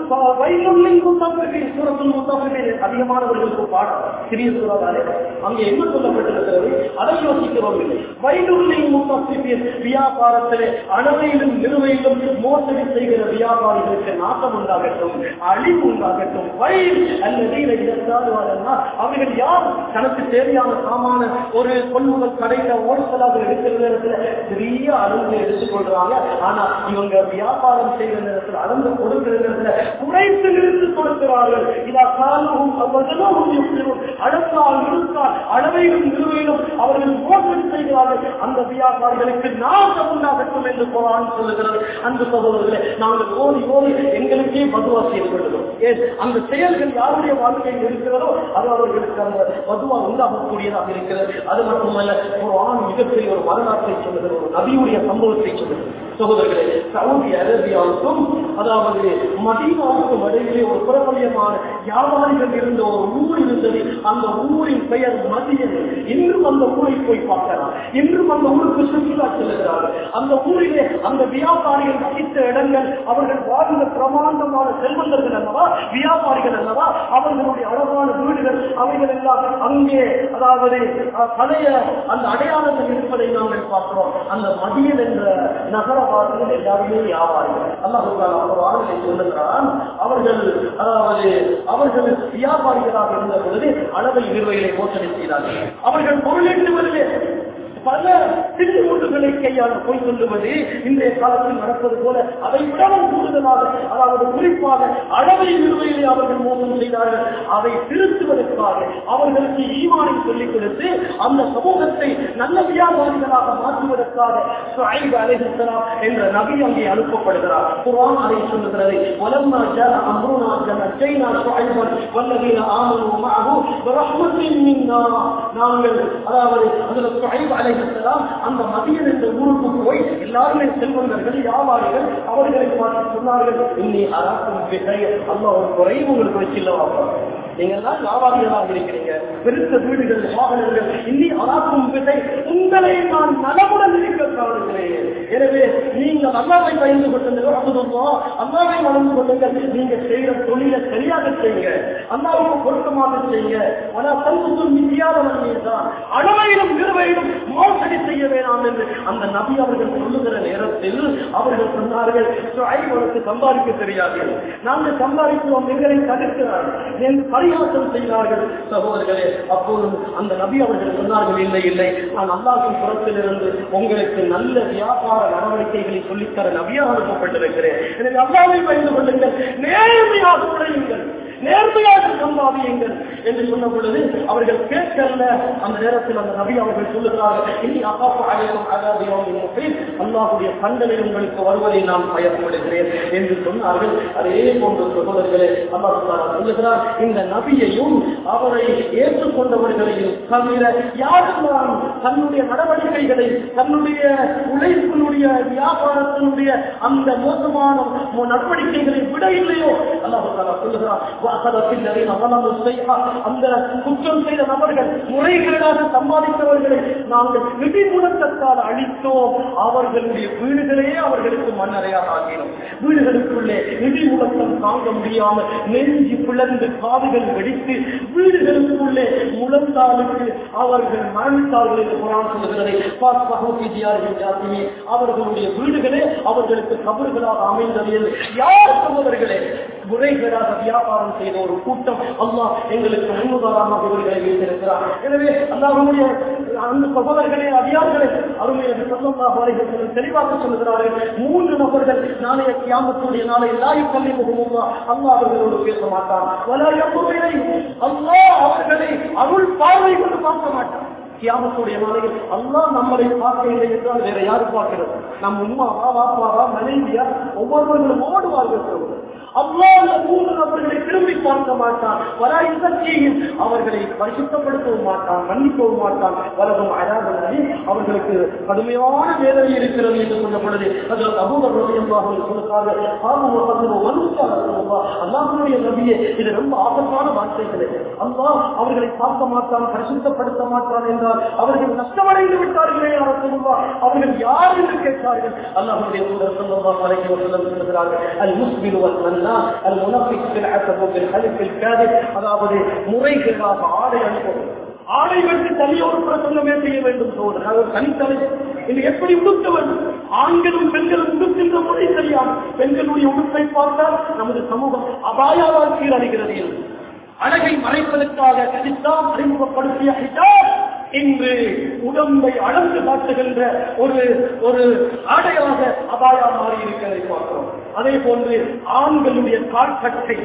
Speaker 2: வயலுள்ளின் முத்தாப்பின் சூரத்தில் முத்தாப்பின் அதிகமானவர்களுக்கு பாடம் சிறிய சூறாதாலே அங்கே என்ன சொல்லப்பட்டிருக்கிறது அதை யோசிக்கிறோம் இல்லை வயலுள்ளின் முத்தாப்பின் வியாபாரத்திலே அணவையிலும் நிறுவையிலும் மோசடி செய்கிற வியாபாரிகளுக்கு நாட்டம் உண்டாகட்டும் அழிவு உண்டாகட்டும் வயல் அல்லது இருந்தால் அவர்கள் யார் தனக்கு தேவையான சாமான ஒரு கொள்முதல் கடையில ஓடுதலாக இருக்கிற நேரத்துல பெரிய அளவு எடுத்துக்கொள்றாங்க ஆனா இவங்க வியாபாரம் செய்கிற நேரத்தில் அளந்து கொடுக்கிற நேரத்துல குறைத்து நிறுத்து கொடுக்கிறார்கள் இதா காலமும் அவர்களும் அளந்தால் நிறுத்தால் அளவையிலும் நிறுவையிலும் அவர்கள் மோசடி செய்கிறார்கள் அந்த வியாபாரிகளுக்கு நாசம் உண்டாகட்டும் என்று குரான் சொல்லுகிறது அந்த சகோதரர்களே நாங்கள் ஓடி ஓடி எங்களுக்கே பதுவா செய்து கொள்கிறோம் ஏன் அந்த செயல்கள் யாருடைய வாழ்க்கையில் இருக்கிறதோ அது அவர்களுக்கு அந்த பதுவா உண்டாகக்கூடியதாக இருக்கிறது அது மட்டுமல்ல ஒரு ஆண் மிகப்பெரிய ஒரு வரலாற்றை சொல்லுகிறது ஒரு நபியுடைய சம்பவத்தை சொல்லுகிறது சகோதரர்களே சவுதி அரேபியாவுக்கும் அதாவது மதீனாவுக்கும் இடையிலே ஒரு பிரபலியமான வியாபாரிகள் இருந்த ஒரு ஊர் இருந்தது அந்த ஊரின் பெயர் மதியன் இன்றும் அந்த ஊரை போய் பார்க்கலாம் இன்றும் அந்த ஊருக்கு சுற்றுலா செல்லுகிறார்கள் அந்த ஊரிலே அந்த வியாபாரிகள் வசித்த இடங்கள் அவர்கள் வாழ்ந்த பிரமாண்டமான செல்வந்தர்கள் அல்லவா வியாபாரிகள் அல்லவா அவர்களுடைய அழகான வீடுகள் அவைகள் எல்லாம் அங்கே அதாவது அஹ், பழைய அந்த அடையாளங்கள் இருப்பதை நாங்கள் பார்க்கிறோம் அந்த மதியன் என்ற நகரவாசிகள் எல்லாருமே வியாபாரிகள் அல்லாஹ் ஒரு ஆளுநரை சொல்லுகிறான் அவர்கள் அதாவது அவர்கள் வியாபாரிகளாக இருந்த பொழுது அளவை நிர்வைகளை மோசடி செய்தார்கள் அவர்கள் பொருளீட்டுவதிலே பல திருமுட்டுகளை கையாள போய் சொல்லுவது இன்றைய காலத்தில் நடப்பது போல அதை விடவும் கூடுதலாக அதாவது குறிப்பாக அளவை நிறுவையிலே அவர்கள் மோசம் செய்தார்கள் அதை திருத்துவதற்காக அவர்களுக்கு ஈமானை சொல்லிக் கொடுத்து அந்த சமூகத்தை நல்ல வியாபாரிகளாக மாற்றுவதற்காக சுஐப் அலைஹிஸ்ஸலாம் என்ற நபி அங்கே அனுப்பப்படுகிறார் குர்ஆன் அதை சொல்லுகிறது வலம்மா ஜாஅ அம்ருனா ஜனஜைனா சுஐபன் வல்லதீன ஆமனு மஅஹு பிரஹ்மத்தின் மின்னா நாங்கள் அதாவது அதுல சுஐப் அலைஹிஸ்ஸலாம் அந்த மதியன் என்ற ஊருக்கு போய் எல்லாருமே செல்வந்தர்கள் வியாபாரிகள் அவர்களை பார்த்து சொன்னார்கள் இன்னி அராக்கும் பிகை அல்லாஹ் ஒரு குறைவு உங்களுக்கு வச்சில்லவா நீங்க தான் வியாபாரிகளாக இருக்கிறீங்க பெருத்த வீடுகள் வாகனங்கள் இன்னி அராக்கும் பிகை உங்களை நான் நலமுடன் இருக்க காணுகிறேன் எனவே நீங்கள் அல்லாவை பயந்து கொள்ளுங்கள் அற்புதமா அல்லாவை வளர்ந்து கொள்ளுங்கள் நீங்க செய்யற தொழிலை சரியாக செய்யுங்க அல்லாவுக்கு பொருத்தமாக செய்யுங்க ஆனா தந்துக்கும் மிதியாத தான் அளவையிலும் நிறுவையிலும் மோசடி செய்ய வேண்டாம் என்று அந்த நபி அவர்கள் சொல்லுகிற நேரத்தில் அவர்கள் சொன்னார்கள் ஐவருக்கு சம்பாதிக்க தெரியாது நாங்கள் சம்பாதிக்கிறோம் எங்களை தடுக்கிறார்கள் என்று பரிகாசம் செய்தார்கள் சகோதரர்களே அப்போது அந்த நபி அவர்கள் சொன்னார்கள் இல்லை இல்லை நான் அல்லாஹின் புறத்திலிருந்து உங்களுக்கு நல்ல வியாபார நடவடிக்கைகளை சொல்லித்தர நபியாக அனுப்பப்பட்டிருக்கிறேன் எனவே அல்லாவை பயந்து கொள்ளுங்கள் நேர்மையாக உடையுங்கள் நேர்மையாக சம்பாதியுங்கள் என்று சொன்ன பொழுது அவர்கள் கேட்கல அந்த நேரத்தில் அந்த நபி அவர்கள் சொல்லுகிறார்கள் இனி அப்பாப்பு அழைக்கும் அகாதியும் அல்லாஹுடைய கண்டனை உங்களுக்கு வருவதை நான் பயப்படுகிறேன் என்று சொன்னார்கள் அதே போன்ற சகோதரர்களே அல்லாஹ் தாலா சொல்லுகிறார் இந்த நபியையும் அவரை ஏற்றுக்கொண்டவர்களையும் தவிர யாரெல்லாம் தன்னுடைய நடவடிக்கைகளை தன்னுடைய உழைப்பினுடைய வியாபாரத்தினுடைய அந்த மோசமான மோ- நடவடிக்கைகளை விட இல்லையோ அல்லாஹ் தாலா சொல்லுகிறார் வாசலத்தில் நிறைய நபர்கள் செய்யா அந்த குற்றம் செய்த நபர்கள் முறைகேடாக சம்பாதித்தவர்களை நாங்கள் நிதி முழக்கத்தால் அழித்தோம் அவர்களுடைய வீடுகளே அவர்களுக்கு மண்ணறையாக ஆகினோம் வீடுகளுக்குள்ளே நிதி முழக்கம் தாங்க முடியாமல் நெஞ்சு பிளந்து காதுகள் வெடித்து வீடுகளுக்குள்ளே முழந்தாளுக்கு அவர்கள் மரணித்தார்கள் என்று குரான் சொல்லுகிறது பாஸ் பகவதி ஜியாரின் ஜாத்திமே அவர்களுடைய வீடுகளே அவர்களுக்கு கபறுகளாக அமைந்தது யார் சகோதரர்களே முறைகேடாக வியாபாரம் செய்த ஒரு கூட்டம் அல்லாஹ் எங்களுக்கு முன்னுதாரணமாக இவர்களை வைத்திருக்கிறார் எனவே அல்லாஹ்வுடைய அந்த சகோதரர்களே அதிகாரிகளே அருமையாக சொல்லமாக வரைகள் தெளிவாக சொல்லுகிறார்கள் மூன்று நபர்கள் நாளைய கியாமத்துடைய நாளை எல்லாயும் கல்வி முகமும் அல்லாஹ் அவர்களோடு பேச மாட்டான் வலையை அல்லாஹ் அவர்களை அருள் பார்வை கொண்டு பார்க்க மாட்டான் கியாமத்துடைய நாளையில் அல்லாஹ் நம்மளை பார்க்கவில்லை என்றால் வேற யாரு பார்க்கிறது நம் உமாவா வாப்பாவா மனைவியா ஒவ்வொருவர்களும் ஓடுவார்கள் சொல்வது அல்லாஹ் அந்த மூன்று நபர்களை திரும்பி பார்க்க மாட்டான் வர இசக்கியும் அவர்களை பரிசுத்தப்படுத்தவும் மாட்டான் மன்னிக்கவும் மாட்டான் வலதும் அழகாக அவர்களுக்கு கடுமையான வேதனை இருக்கிறது என்று சொல்லப்படுது அது அபூதர் ரவியம்பாக சொல்லுக்காக அல்லாஹனுடைய நபியே இது ரொம்ப ஆபத்தான வார்த்தைகளே அல்லாஹ் அவர்களை பார்க்க மாட்டான் பரிசுத்தப்படுத்த மாட்டான் என்றால் அவர்கள் நஷ்டமடைந்து விட்டார்களே அரசும் ரசூலுல்லாஹ் அவர்கள் யார் என்று கேட்டார்கள் அல்லாஹ்வுடைய தூதர் ஸல்லல்லாஹு அலைஹி வஸல்லம் சொல்கிறார்கள் அல் முஸ்பில் வல் மன்னா அல் முனஃபிக் பில் அஸப் பில் ஹலிஃப் பில் காதிப் அதாவது முறைகளாக ஆடை அனுப்புவது ஆடை வெற்றி தனியோர் பிரசங்கமே செய்ய வேண்டும் சோதரர் அவர் தனித்தலை இது எப்படி உடுத்த வேண்டும் ஆண்களும் பெண்களும் உடுக்கின்ற முறை தெரியாமல் பெண்களுடைய உடுப்பை பார்த்தால் நமது சமூகம் அபாயாவால் சீரழிகிறது என்று அழகை மறைப்பதற்காக இஸ்லாம் அறிமுகப்படுத்திய ஹிஜாப் இன்று உடம்பை அளந்து காட்டுகின்ற ஒரு ஒரு ஆடையாக அபாயா மாறி இருக்கிறதை பார்க்கிறோம் அதே போன்று ஆண்களுடைய கால்கட்டை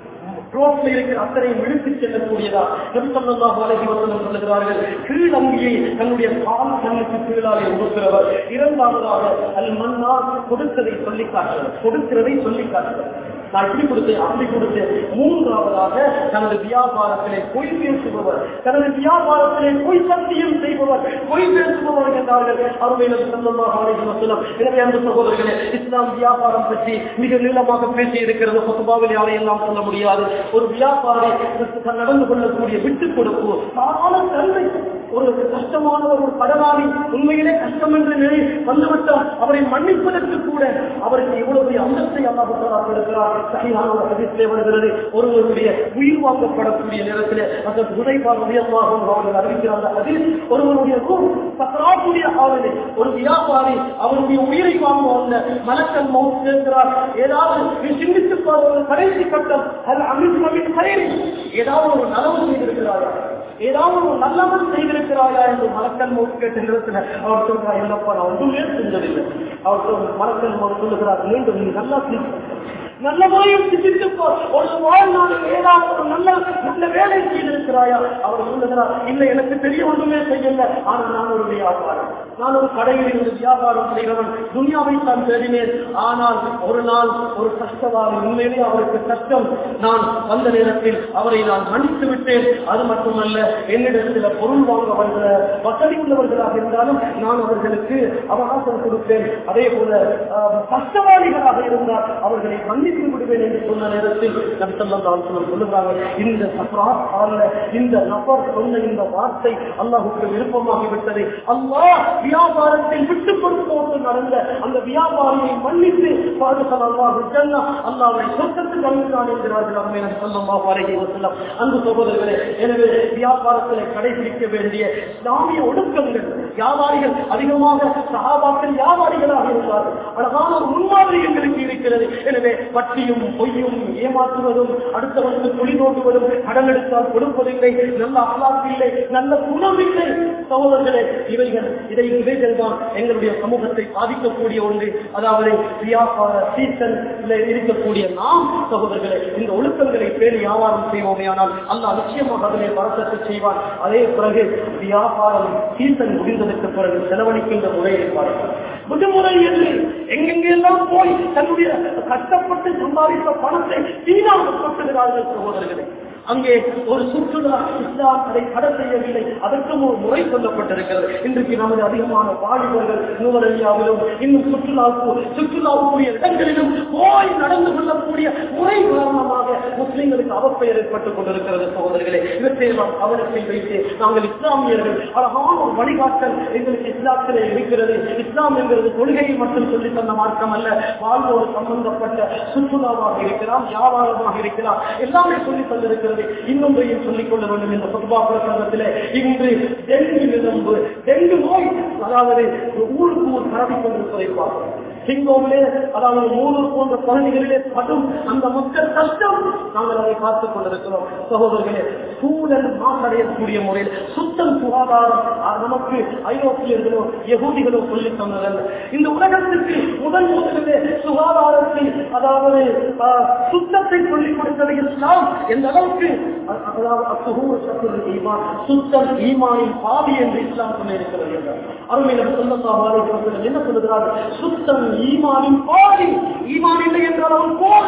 Speaker 2: ரோட்ல இருக்கிற அத்தனையும் இழுத்துச் செல்லக்கூடியதா நபிசல்லாஹு அலைஹி வஸல்லம் சொல்லுகிறார்கள் கீழ் அங்கியை தன்னுடைய கால் கண்ணுக்கு கீழாலே உடுக்கிறவர் இரண்டாவதாக அல் மன்னா கொடுத்ததை சொல்லி காட்டுவர் கொடுக்கிறதை சொல்லி காட்டுவர் நான் இப்படி கொடுத்தேன் அப்படி கொடுத்தேன் மூன்றாவதாக தனது வியாபாரத்திலே பொய் பேசுபவர் தனது வியாபாரத்திலே பொய் சத்தியம் செய்பவர் பொய் பேசுபவர் என்றார்கள் அருமையினர் செல்லமாக அழைத்து வசலம் எனவே அந்த சகோதரர்களே இஸ்லாம் வியாபாரம் பற்றி மிக நீளமாக பேசி இருக்கிறது சொத்துபாவில் யாரையெல்லாம் சொல்ல முடியாது ஒரு வியாபாரி நடந்து கொள்ளக்கூடிய விட்டுக் கொடுப்பு சாதாரண தன்மை ஒரு கஷ்டமானவர் ஒரு கடனாளி உண்மையிலே கஷ்டம் என்ற நிலை வந்துவிட்டால் அவரை மன்னிப்பதற்கு கூட அவருக்கு இவ்வளவு அந்தத்தை அல்லாஹ் கொடுக்கிறார் சரியான ஒரு ஹதீஸிலே வருகிறது ஒருவருடைய உயிர் வாங்கப்படக்கூடிய நேரத்திலே அந்த துணைபால் உயர்வாகவும் அவர்கள் அறிவிக்கிற அந்த ஹதீஸ் ஒருவருடைய ரூம் சக்கராத்துடைய ஆவலை ஒரு வியாபாரி அவருடைய உயிரை வாங்குவாங்க மலக்கல் மவுத் சேர்க்கிறார் ஏதாவது நீ சிந்தித்து பாருங்கள் கடைசி கட்டம் அது அமித் அமித் கயிறு ஏதாவது ஒரு நலவு செய்திருக்கிறாரா ஏதாவது ஒரு நல்லவன் செய்திருக்கிறாயா என்று மலக்கல் மவுத் கேட்ட நேரத்தில் அவர் சொல்றார் இல்லப்பா நான் ஒன்றுமே செஞ்சதில்லை அவர் சொல் மலக்கல் மவுத் சொல்லுகிறார் மீண்டும் நீ நல்லா சிந்திக்க நல்ல முறையில் சிந்தித்துப்பார் ஒரு வாழ்நாளில் ஏதாவது ஒரு நல்ல நல்ல வேலை செய்திருக்கிறாயா அவர் சொல்லுகிறார் இல்லை எனக்கு தெரிய ஒன்றுமே செய்யல ஆனால் நான் ஒரு வியாபாரம் நான் ஒரு கடையில் இருந்து வியாபாரம் செய்கிறவன் துனியாவை தான் தேடினேன் ஆனால் ஒரு நாள் ஒரு கஷ்டவாதி உண்மையிலே அவருக்கு கஷ்டம் நான் வந்த நேரத்தில் அவரை நான் மன்னித்து விட்டேன் அது மட்டுமல்ல என்னிடத்தில் பொருள் வாங்க வந்த வசதி உள்ளவர்களாக இருந்தாலும் நான் அவர்களுக்கு அவகாசம் கொடுப்பேன் அதே போல ஆஹ், கஷ்டவாதிகளாக இருந்தால் அவர்களை மன்னித்து விடுவேன் என்று சொன்ன நேரத்தில் நபிசல்லாம் சொல்லுகிறாங்க இந்த சப்ராத் ஆள்ல இந்த நபர் சொன்ன இந்த வார்த்தை அல்லாஹுக்கு விருப்பமாகிவிட்டது அல்லாஹ் வியாபாரத்தில் விட்டு கொடுப்போடு நடந்த அந்த வியாபாரியை மன்னித்து பாதுகால் அல்லாஹு ஜன்னா அல்லாவை சொர்க்கத்துக்கு அனுப்பினான் என்கிறார்கள் அம்மே சொல்லமாக அருகே வசல்லாம் அன்பு சகோதரர்களே எனவே வியாபாரத்திலே கடைபிடிக்க வேண்டிய இஸ்லாமிய ஒடுக்கங்கள் வியாபாரிகள் அதிகமாக சகாபாக்கள் வியாபாரிகளாக இருந்தார்கள் அழகான ஒரு முன்மாதிரி எங்களுக்கு இருக்கிறது எனவே வட்டியும் பொய்யும் ஏமாற்றுவதும் அடுத்தவனுக்கு துளி நோட்டுவதும் கடன் எடுத்தால் கொடுப்பதில்லை நல்ல அகலாக்கு இல்லை நல்ல குணம் இல்லை சகோதரர்களே இவைகள் இதை இவைகள் தான் எங்களுடைய சமூகத்தை பாதிக்கக்கூடிய ஒன்று அதாவது வியாபார சீசன் இருக்கக்கூடிய நாம் சகோதரர்களே இந்த ஒழுக்கங்களை பேணி வியாபாரம் செய்வோமே ஆனால் அல்லாஹ் நிச்சயமாக அதிலே வரசத்தை செய்வான் அதே பிறகு வியாபாரம் சீசன் முடிந்ததற்கு பிறகு செலவழிக்கின்ற முறையை பார்ப்பார் விடுமுறை என்று எங்கெங்கெல்லாம் போய் தன்னுடைய கஷ்டப்பட்டு சம்பாதித்த பணத்தை வீணாக கொட்டுகிறார்கள் சகோதரர்களே அங்கே ஒரு சுற்றுலா இஸ்லாம் அதை தடை செய்யவில்லை அதற்கும் ஒரு முறை சொல்லப்பட்டிருக்கிறது இன்றைக்கு நமது அதிகமான வாலிபர்கள் நுவரலியாவிலும் இன்னும் சுற்றுலாவுக்கு சுற்றுலாவுக்குரிய இடங்களிலும் போய் நடந்து கொள்ளக்கூடிய முறை காரணமாக முஸ்லிம்களுக்கு அவப்பெயர் ஏற்பட்டுக் கொண்டிருக்கிறது சகோதரர்களே இவற்றை நாம் கவனத்தில் வைத்து நாங்கள் இஸ்லாமியர்கள் அழகான ஒரு வழிகாட்டல் எங்களுக்கு இஸ்லாத்திலே இருக்கிறது இஸ்லாம் என்கிறது கொள்கையை மட்டும் சொல்லி தந்த மார்க்கம் அல்ல வாழ்வோடு சம்பந்தப்பட்ட சுற்றுலாவாக இருக்கலாம் வியாபாரமாக இருக்கலாம் எல்லாமே சொல்லி தந்திருக்கிறது இன்னொன்றையும் சொல்லிக் கொள்ள வேண்டும் என்ற பொதுவா பிரசங்கத்திலே இன்று டெங்கு நிரம்பு டெங்கு நோய் அதாவது ஊருக்கு ஊர் பரவி கொண்டிருப்பதை பார்க்கிறோம் சிங்கோவிலே அதாவது மூலூர் போன்ற பகுதிகளிலே படும் அந்த மக்கள் கஷ்டம் நாங்கள் அதை பார்த்துக் கொண்டிருக்கிறோம் சகோதரர்களே சூழல் மாசடையக்கூடிய முறையில் சுத்தம் சுகாதாரம் அது நமக்கு ஐரோப்பியர்களோ எகூதிகளோ சொல்லித் தந்ததல்ல இந்த உலகத்திற்கு முதல் முதலிலே சுகாதாரத்தை அதாவது ஆஹ், சுத்தத்தை சொல்லிக் கொடுத்தது இஸ்லாம் எந்த அளவுக்கு அ- அதாவது அசுகூர் சத்துரு ஈமான் சுத்தம் ஈமானின் பாவி என்று இஸ்லாம் சொல்லியிருக்கிறது என்றார் அருமையில் சொல்லத்தாக என்ன சொல்லுகிறார்கள் சுத்தம் ஈமானின் பாதி ஈமான் இல்லை என்றால் அவன் போதை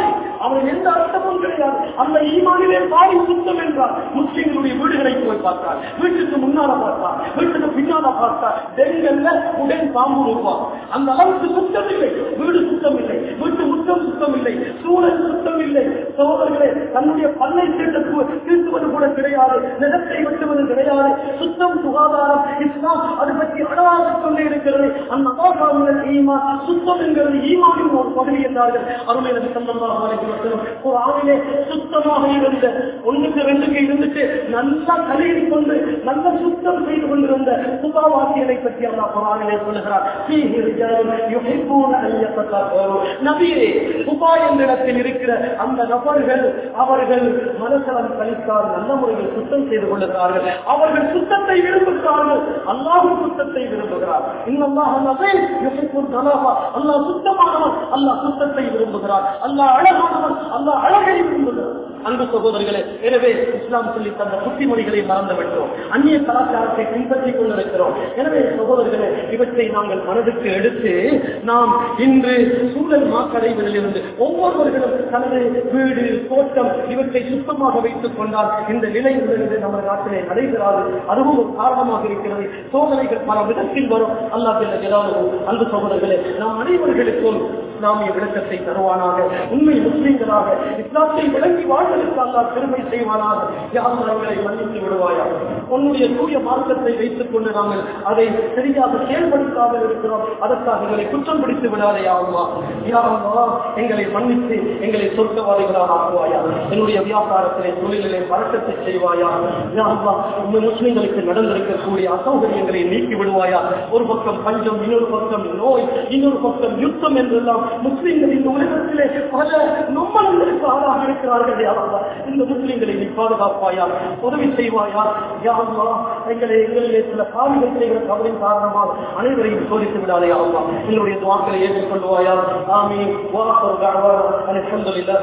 Speaker 2: அவனுக்கு எந்த அர்த்தமும் கிடையாது அந்த ஈமானிலே பாதி சுத்தம் என்றால் முஸ்லிம்களுடைய வீடுகளை போய் பார்த்தார் வீட்டுக்கு முன்னால பார்த்தார் வீட்டுக்கு பின்னால பார்த்தார் டெங்கல்ல உடன் பாம்பு உருவாகும் அந்த அளவுக்கு சுத்தம் இல்லை வீடு சுத்தம் இல்லை வீட்டு முத்தம் சுத்தம் இல்லை சூழல் சுத்தம் இல்லை சகோதரர்களே தன்னுடைய பல்லை தீட்டு தீட்டுவது கூட கிடையாது நிலத்தை வெட்டுவது கிடையாது சுத்தம் சுகாதாரம் இஸ்லாம் அது பற்றி அழகாக கொண்டே இருக்கிறது அந்த அபாசாமிகள் ஈமா சுத்தம் என்கிறது ஈமாவின் ஒரு பகுதி என்றார்கள் அருமை நபி ஸல்லல்லாஹு அலைஹி வஸல்லம் ஒரு ஆணிலே சுத்தமாக இருந்த ஒண்ணுக்கு ரெண்டுக்கு இருந்துட்டு நல்லா கழுவி கொண்டு நல்ல சுத்தம் செய்து கொண்டிருந்த சுபாவாசியலை பற்றி அல்லாஹ் குர்ஆனிலே சொல்லுகிறார் ஃபீஹி ரிஜாலுன் யுஹிப்பூன அன் யத்தகஃபரு நபியே சுபா என்ற இடத்தில் இருக்கிற அந்த நபர்கள் அவர்கள் மனசலம் கழித்தால் நல்ல முறையில் சுத்தம் செய்து கொள்ளுகிறார்கள் அவர்கள் சுத்தத்தை விரும்புகிறார்கள் அல்லாஹும் சுத்தத்தை விரும்புகிறார் இன்னல்லாஹ் நபை யுஹிப்புல் தலாஹா அல்லாஹ் சுத்தமானவன் அல்லாஹ் சுத்தத்தை விரும்புகிறார் அல்லாஹ் அழகானவன் அல்லாஹ் அழகை விரும்புகிறார் அன்பு சகோதரர்களே எனவே இஸ்லாம் சொல்லி தந்த புத்திமொழிகளை மறந்து விட்டோம் அந்நிய கலாச்சாரத்தை பின்பற்றிக் கொண்டிருக்கிறோம் எனவே சகோதரர்களே இவற்றை நாங்கள் மனதுக்கு எடுத்து நாம் இன்று சூழல் மாக்கடைவதில் இருந்து ஒவ்வொருவர்களும் தனது வீடு தோட்டம் இவற்றை சுத்தமாக வைத்துக் கொண்டால் இந்த நிலை இருந்து நமது நாட்டிலே நடைபெறாது அதுவும் ஒரு காரணமாக இருக்கிறது சோதனைகள் பல விதத்தில் வரும் அல்லாஹ் ஏதாவது அன்பு சகோதரர்களே நாம் அனைவர்களுக்கும் இஸ்லாமிய விளக்கத்தை தருவானாக உண்மை முஸ்லிம்களாக இஸ்லாத்தை விளங்கி வாழ்வதற்கு அல்லாஹ் பெருமை செய்வானாக யாத்திரைகளை மன்னித்து விடுவாயா உன்னுடைய தூய மார்க்கத்தை வைத்துக் கொண்டு நாங்கள் அதை சரியாக செயல்படுத்தாமல் இருக்கிறோம் அதற்காக எங்களை குற்றம் பிடித்து விடாதே ஆகுமா யாருமா எங்களை மன்னித்து எங்களை சொர்க்கவாதிகளாக ஆக்குவாயா என்னுடைய வியாபாரத்திலே தொழிலிலே பழக்கத்தை செய்வாயா யாருமா உண்மை முஸ்லிம்களுக்கு நடந்திருக்கக்கூடிய அசௌகரியங்களை நீக்கி விடுவாயா ஒரு பக்கம் பஞ்சம் இன்னொரு பக்கம் நோய் இன்னொரு பக்கம் யுத்தம் என்றெல்லாம் முஸ்லிம்கள் இந்த உலகத்திலே பல நொம்மலங்களுக்கு ஆளாக இருக்கிறார்கள் யாரா இந்த முஸ்லிம்களை நீ பாதுகாப்பாயா உதவி செய்வாயா யாருமா எங்களை எங்களிலே சில பாவிகள் செய்கிற தவறின் காரணமாக அனைவரையும் சோதித்து விடாதே ஆமா எங்களுடைய துவாக்களை ஏற்றுக்கொள்வாயா ஆமீன் வாசல் அல்ஹம்துலில்லாஹ்